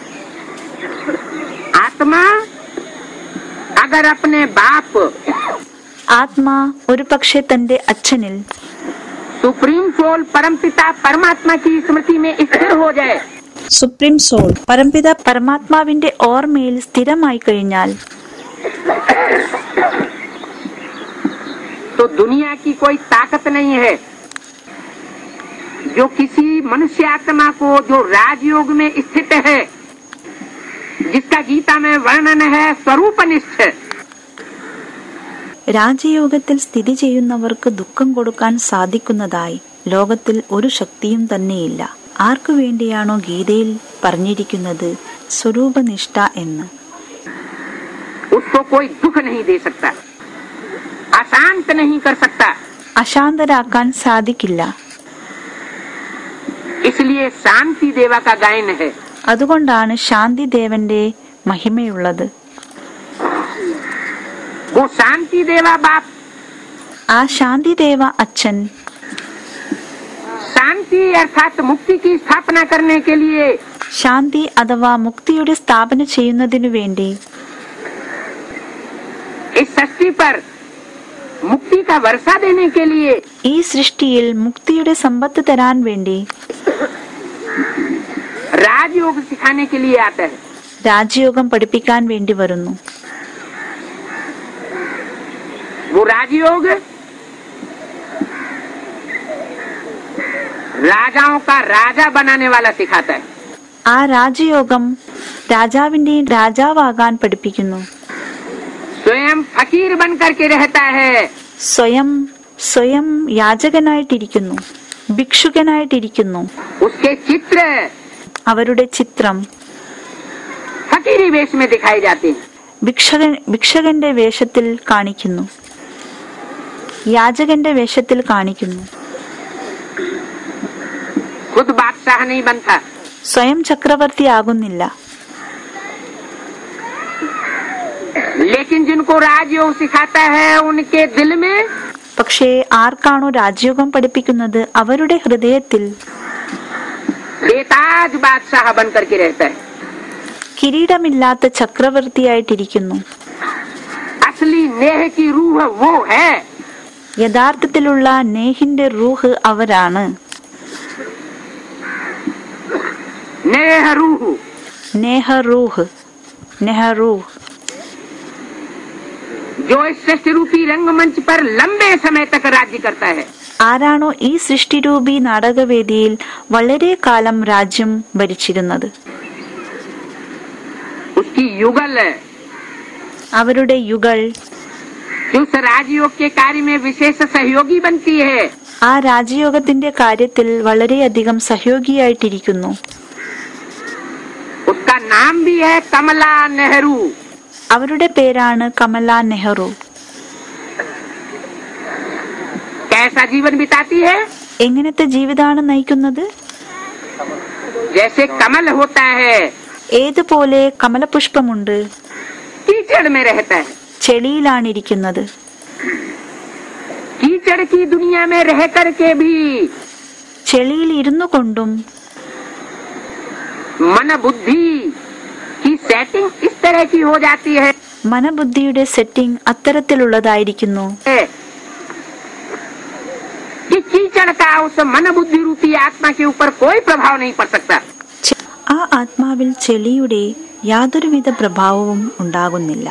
आत्मा अगर अपने बाप ആത്മാ ഒരു പക്ഷെ തന്റെ അച്ഛനിൽ सुप्रीम सोल परमपिता परमात्मा की स्मृति में स्थिर हो जाए സുപ്രീം സോൾ പരംപിത പരമാത്മാവിന്റെ ഓർമ്മയിൽ സ്ഥിരമായി കഴിഞ്ഞാൽ तो दुनिया की कोई ताकत नहीं है जो किसी मनुष्य आत्मा को जो राजयोग में स्थित है जिसका गीता में वर्णन है स्वरूपनिष्ठ രാജയോഗത്തിൽ സ്ഥിതി ചെയ്യുന്നവർക്ക് ദുഃഖം കൊടുക്കാൻ സാധിക്കുന്നതായി ലോകത്തിൽ ഒരു ശക്തിയും തന്നെയില്ല ആർക്കു വേണ്ടിയാണോ ഗീതയിൽ പറഞ്ഞിരിക്കുന്നത് സ്വരൂപനിഷ്ഠ എന്ന് उसको कोई दुख नहीं दे सकता अशांत नहीं कर सकता അശാന്തരാക്കാൻ സാധിക്കില്ല इसलिए शांति देवा का गायन है അതുകൊണ്ടാണ് ശാന്തി ദേവന്റെ മഹിമയുള്ളത് वो शांति देवा बाप ആ ശാന്തി ദേവ അച്ഛൻ शांति अर्थात मुक्ति की स्थापना करने के लिए ശാന്തി അഥവാ മുക്തിയുടെ സ്ഥാപന ചെയ്യുന്നതിനു വേണ്ടി इस सृष्टि पर मुक्ति का वर्षा देने के लिए ഈ സൃഷ്ടിയിൽ മുക്തിയുടെ സമ്പത്ത് തരാൻ വേണ്ടി राजयोग सिखाने के लिए आता है രാജയോഗം പഠിപ്പിക്കാൻ വേണ്ടി വരുന്നു वो राजयोग राजाओं का राजा बनाने वाला सिखाता है ആ രാജയോഗം രാജാവിന്റെയും രാജാവാകാൻ പഠിപ്പിക്കുന്നു स्वयं फकीर बन करके रहता है സ്വയം സ്വയം യാചകനായിട്ടിരിക്കുന്നു ഭിക്ഷുകനായിട്ടിരിക്കുന്നു उसके चित्र അവരുടെ ചിത്രം फकीरी वेश में दिखाए जाते हैं ഭിക്ഷകൻ ഭിക്ഷകന്റെ വേഷത്തിൽ കാണിക്കുന്നു യാചകന്റെ വേഷത്തിൽ കാണിക്കുന്നു खुद बादशाह नहीं बनता സ്വയം ചക്രവർത്തിയാകുന്നില്ല लेकिन जिनको राजयोग सिखाता है उनके दिल में പക്ഷേ ആർക്കാണോ രാജയോഗം പഠിപ്പിക്കുന്നത് അവരുടെ ഹൃദയത്തിൽ बेताज बादशाह बन करके रहता है കിരീടമില്ലാത്ത ചക്രവർത്തിയായിട്ടിരിക്കുന്നു असली नेह की रूह वो है യഥാർത്ഥത്തിലുള്ള നേഹിന്റെ റൂഹ് അവരാണ് नेह रूह നേഹ റൂഹ് നെഹറൂഹ് जो इस सृष्टि रूपी रंगमंच पर लंबे समय तक राज्य करता है ആരാണോ ഈ സൃഷ്ടിരൂപി നാടകവേദിയിൽ വളരെ കാലം രാജ്യം ഭരിച്ചിരുന്നത് उसकी युगल അവരുടെ യുഗൾ उस राजयोग के कार्य में विशेष सहयोगी बनती है ആ രാജയോഗത്തിന്റെ കാര്യത്തിൽ വളരെയധികം സഹയോഗിയായിട്ടിരിക്കുന്നു उसका नाम भी है कमला नेहरू അവരുടെ പേരാണ് കമല നെഹ്റു कैसा जीवन बिताती है എങ്ങനത്തെ ജീവിതമാണ് നയിക്കുന്നത് जैसे कमल होता है ഏതുപോലെ കമലപുഷ്പമുണ്ട് कीचड़ में रहता है ചെളിയിലാണിരിക്കുന്നത് कीचड़ की दुनिया में रह करके भी ചെളിയിൽ ഇരുന്നു കൊണ്ടും मन बुद्धि की सेटिंग इस तरह की हो जाती है മനബുദ്ധിയുടെ സെറ്റിംഗ് അത്തരത്തിലുള്ളതായിരിക്കുന്നു कि कीचड़ का उस मन बुद्धि रूपी आत्मा के ऊपर कोई प्रभाव नहीं पड़ सकता ചെ- ആ ആത്മാവിൽ ചെളിയുടെ യാതൊരുവിധ പ്രഭാവവും ഉണ്ടാകുന്നില്ല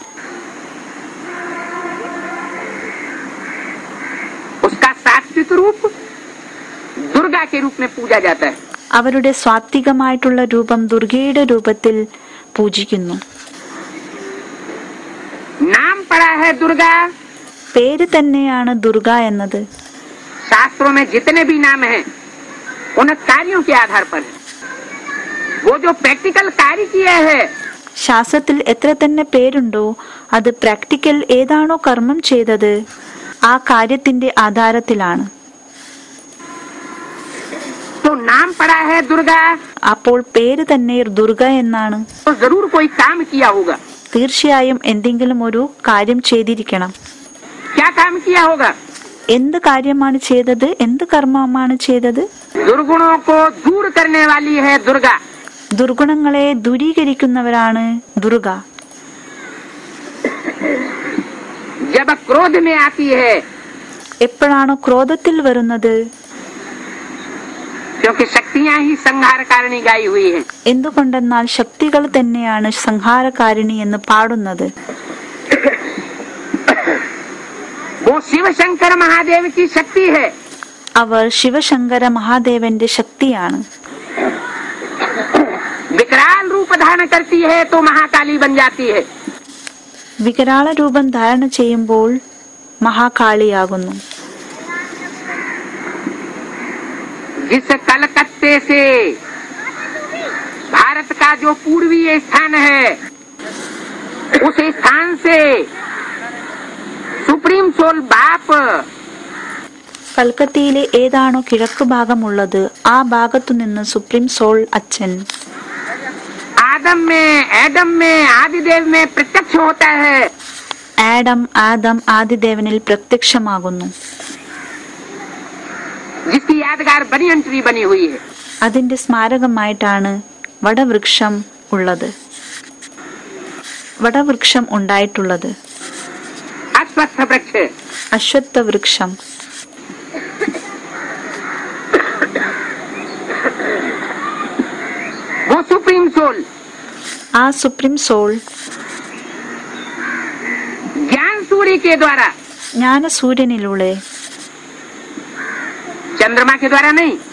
उसका सात्विक रूप दुर्गा के रूप में पूजा जाता है അവരുടെ സ്വാത്വികമായിട്ടുള്ള രൂപം ദുർഗയുടെ രൂപത്തിൽ പൂജിക്കുന്നു नाम पड़ा है दुर्गा പേര് തന്നെയാണ് ദുർഗ എന്നത് शास्त्रों में जितने भी नाम हैं उन कार्यों के आधार पर है वो जो प्रैक्टिकल कार्य किया है ശാസ്ത്രത്തിൽ എത്ര തന്നെ പേരുണ്ടോ അത് പ്രാക്ടിക്കൽ ഏതാണോ കർമ്മം ചെയ്തത് ആ കാര്യത്തിന്റെ ആധാരത്തിലാണ് तो नाम पड़ा है दुर्गा അപ്പോൾ പേര് തന്നെ ദുർഗ എന്നാണ് तो जरूर कोई काम किया होगा തീർച്ചയായും എന്തെങ്കിലും ഒരു കാര്യം ചെയ്തിരിക്കണം क्या काम किया होगा എന്ത് കാര്യമാണ് ചെയ്തത് എന്ത് കർമ്മമാണ് ചെയ്തത് दुर्गुणों को दूर करने वाली है दुर्गा ദുർഗുണങ്ങളെ ദൂരീകരിക്കുന്നവരാണ് ദുർഗ जब क्रोध में आती है എപ്പോഴാണോ ക്രോധത്തിൽ വരുന്നത് क्योंकि शक्तियां ही संहार कारिणी गाई हुई है എന്തുകൊണ്ടെന്നാൽ ശക്തികൾ തന്നെയാണ് സംഹാരകാരിണി എന്ന് പാടുന്നത് वो शिव शंकर महादेव की शक्ति है അവർ ശിവശങ്കര മഹാദേവന്റെ ശക്തിയാണ് विकराल रूप धारण करती है तो महाकाली बन जाती है വികരാള രൂപം ധാരണ ചെയ്യുമ്പോൾ മഹാകാളിയാകുന്നു जिस कलकत्ते से भारत का जो पूर्वीय स्थान है उस स्थान से सुप्रीम सोल बाप കൽക്കത്തയിലെ ഏതാണോ കിഴക്ക് ഭാഗമുള്ളത് ആ ഭാഗത്തു നിന്ന് സുപ്രീം സോൾ അച്ഛൻ आदम में एडम में आदिदेव में प्रत्यक्ष होता है ആഡം ആദം ആദിദേവനിൽ പ്രത്യക്ഷമാകുന്നു जिसकी यादगार बनी एंट्री बनी हुई है അതിന്റെ സ്മാരകമായിട്ടാണ് വടവൃക്ഷം ഉള്ളത് വടവൃക്ഷം ഉണ്ടായിട്ടുള്ളത് अस्वस्थ वृक्ष അശ്വത്ഥ വൃക്ഷം वो सुप्रीम सोल ആ സുപ്രീം സോൾ ज्ञान सूर्य के द्वारा ജ്ഞാനസൂര്യനിലൂടെ चंद्रमा के द्वारा नहीं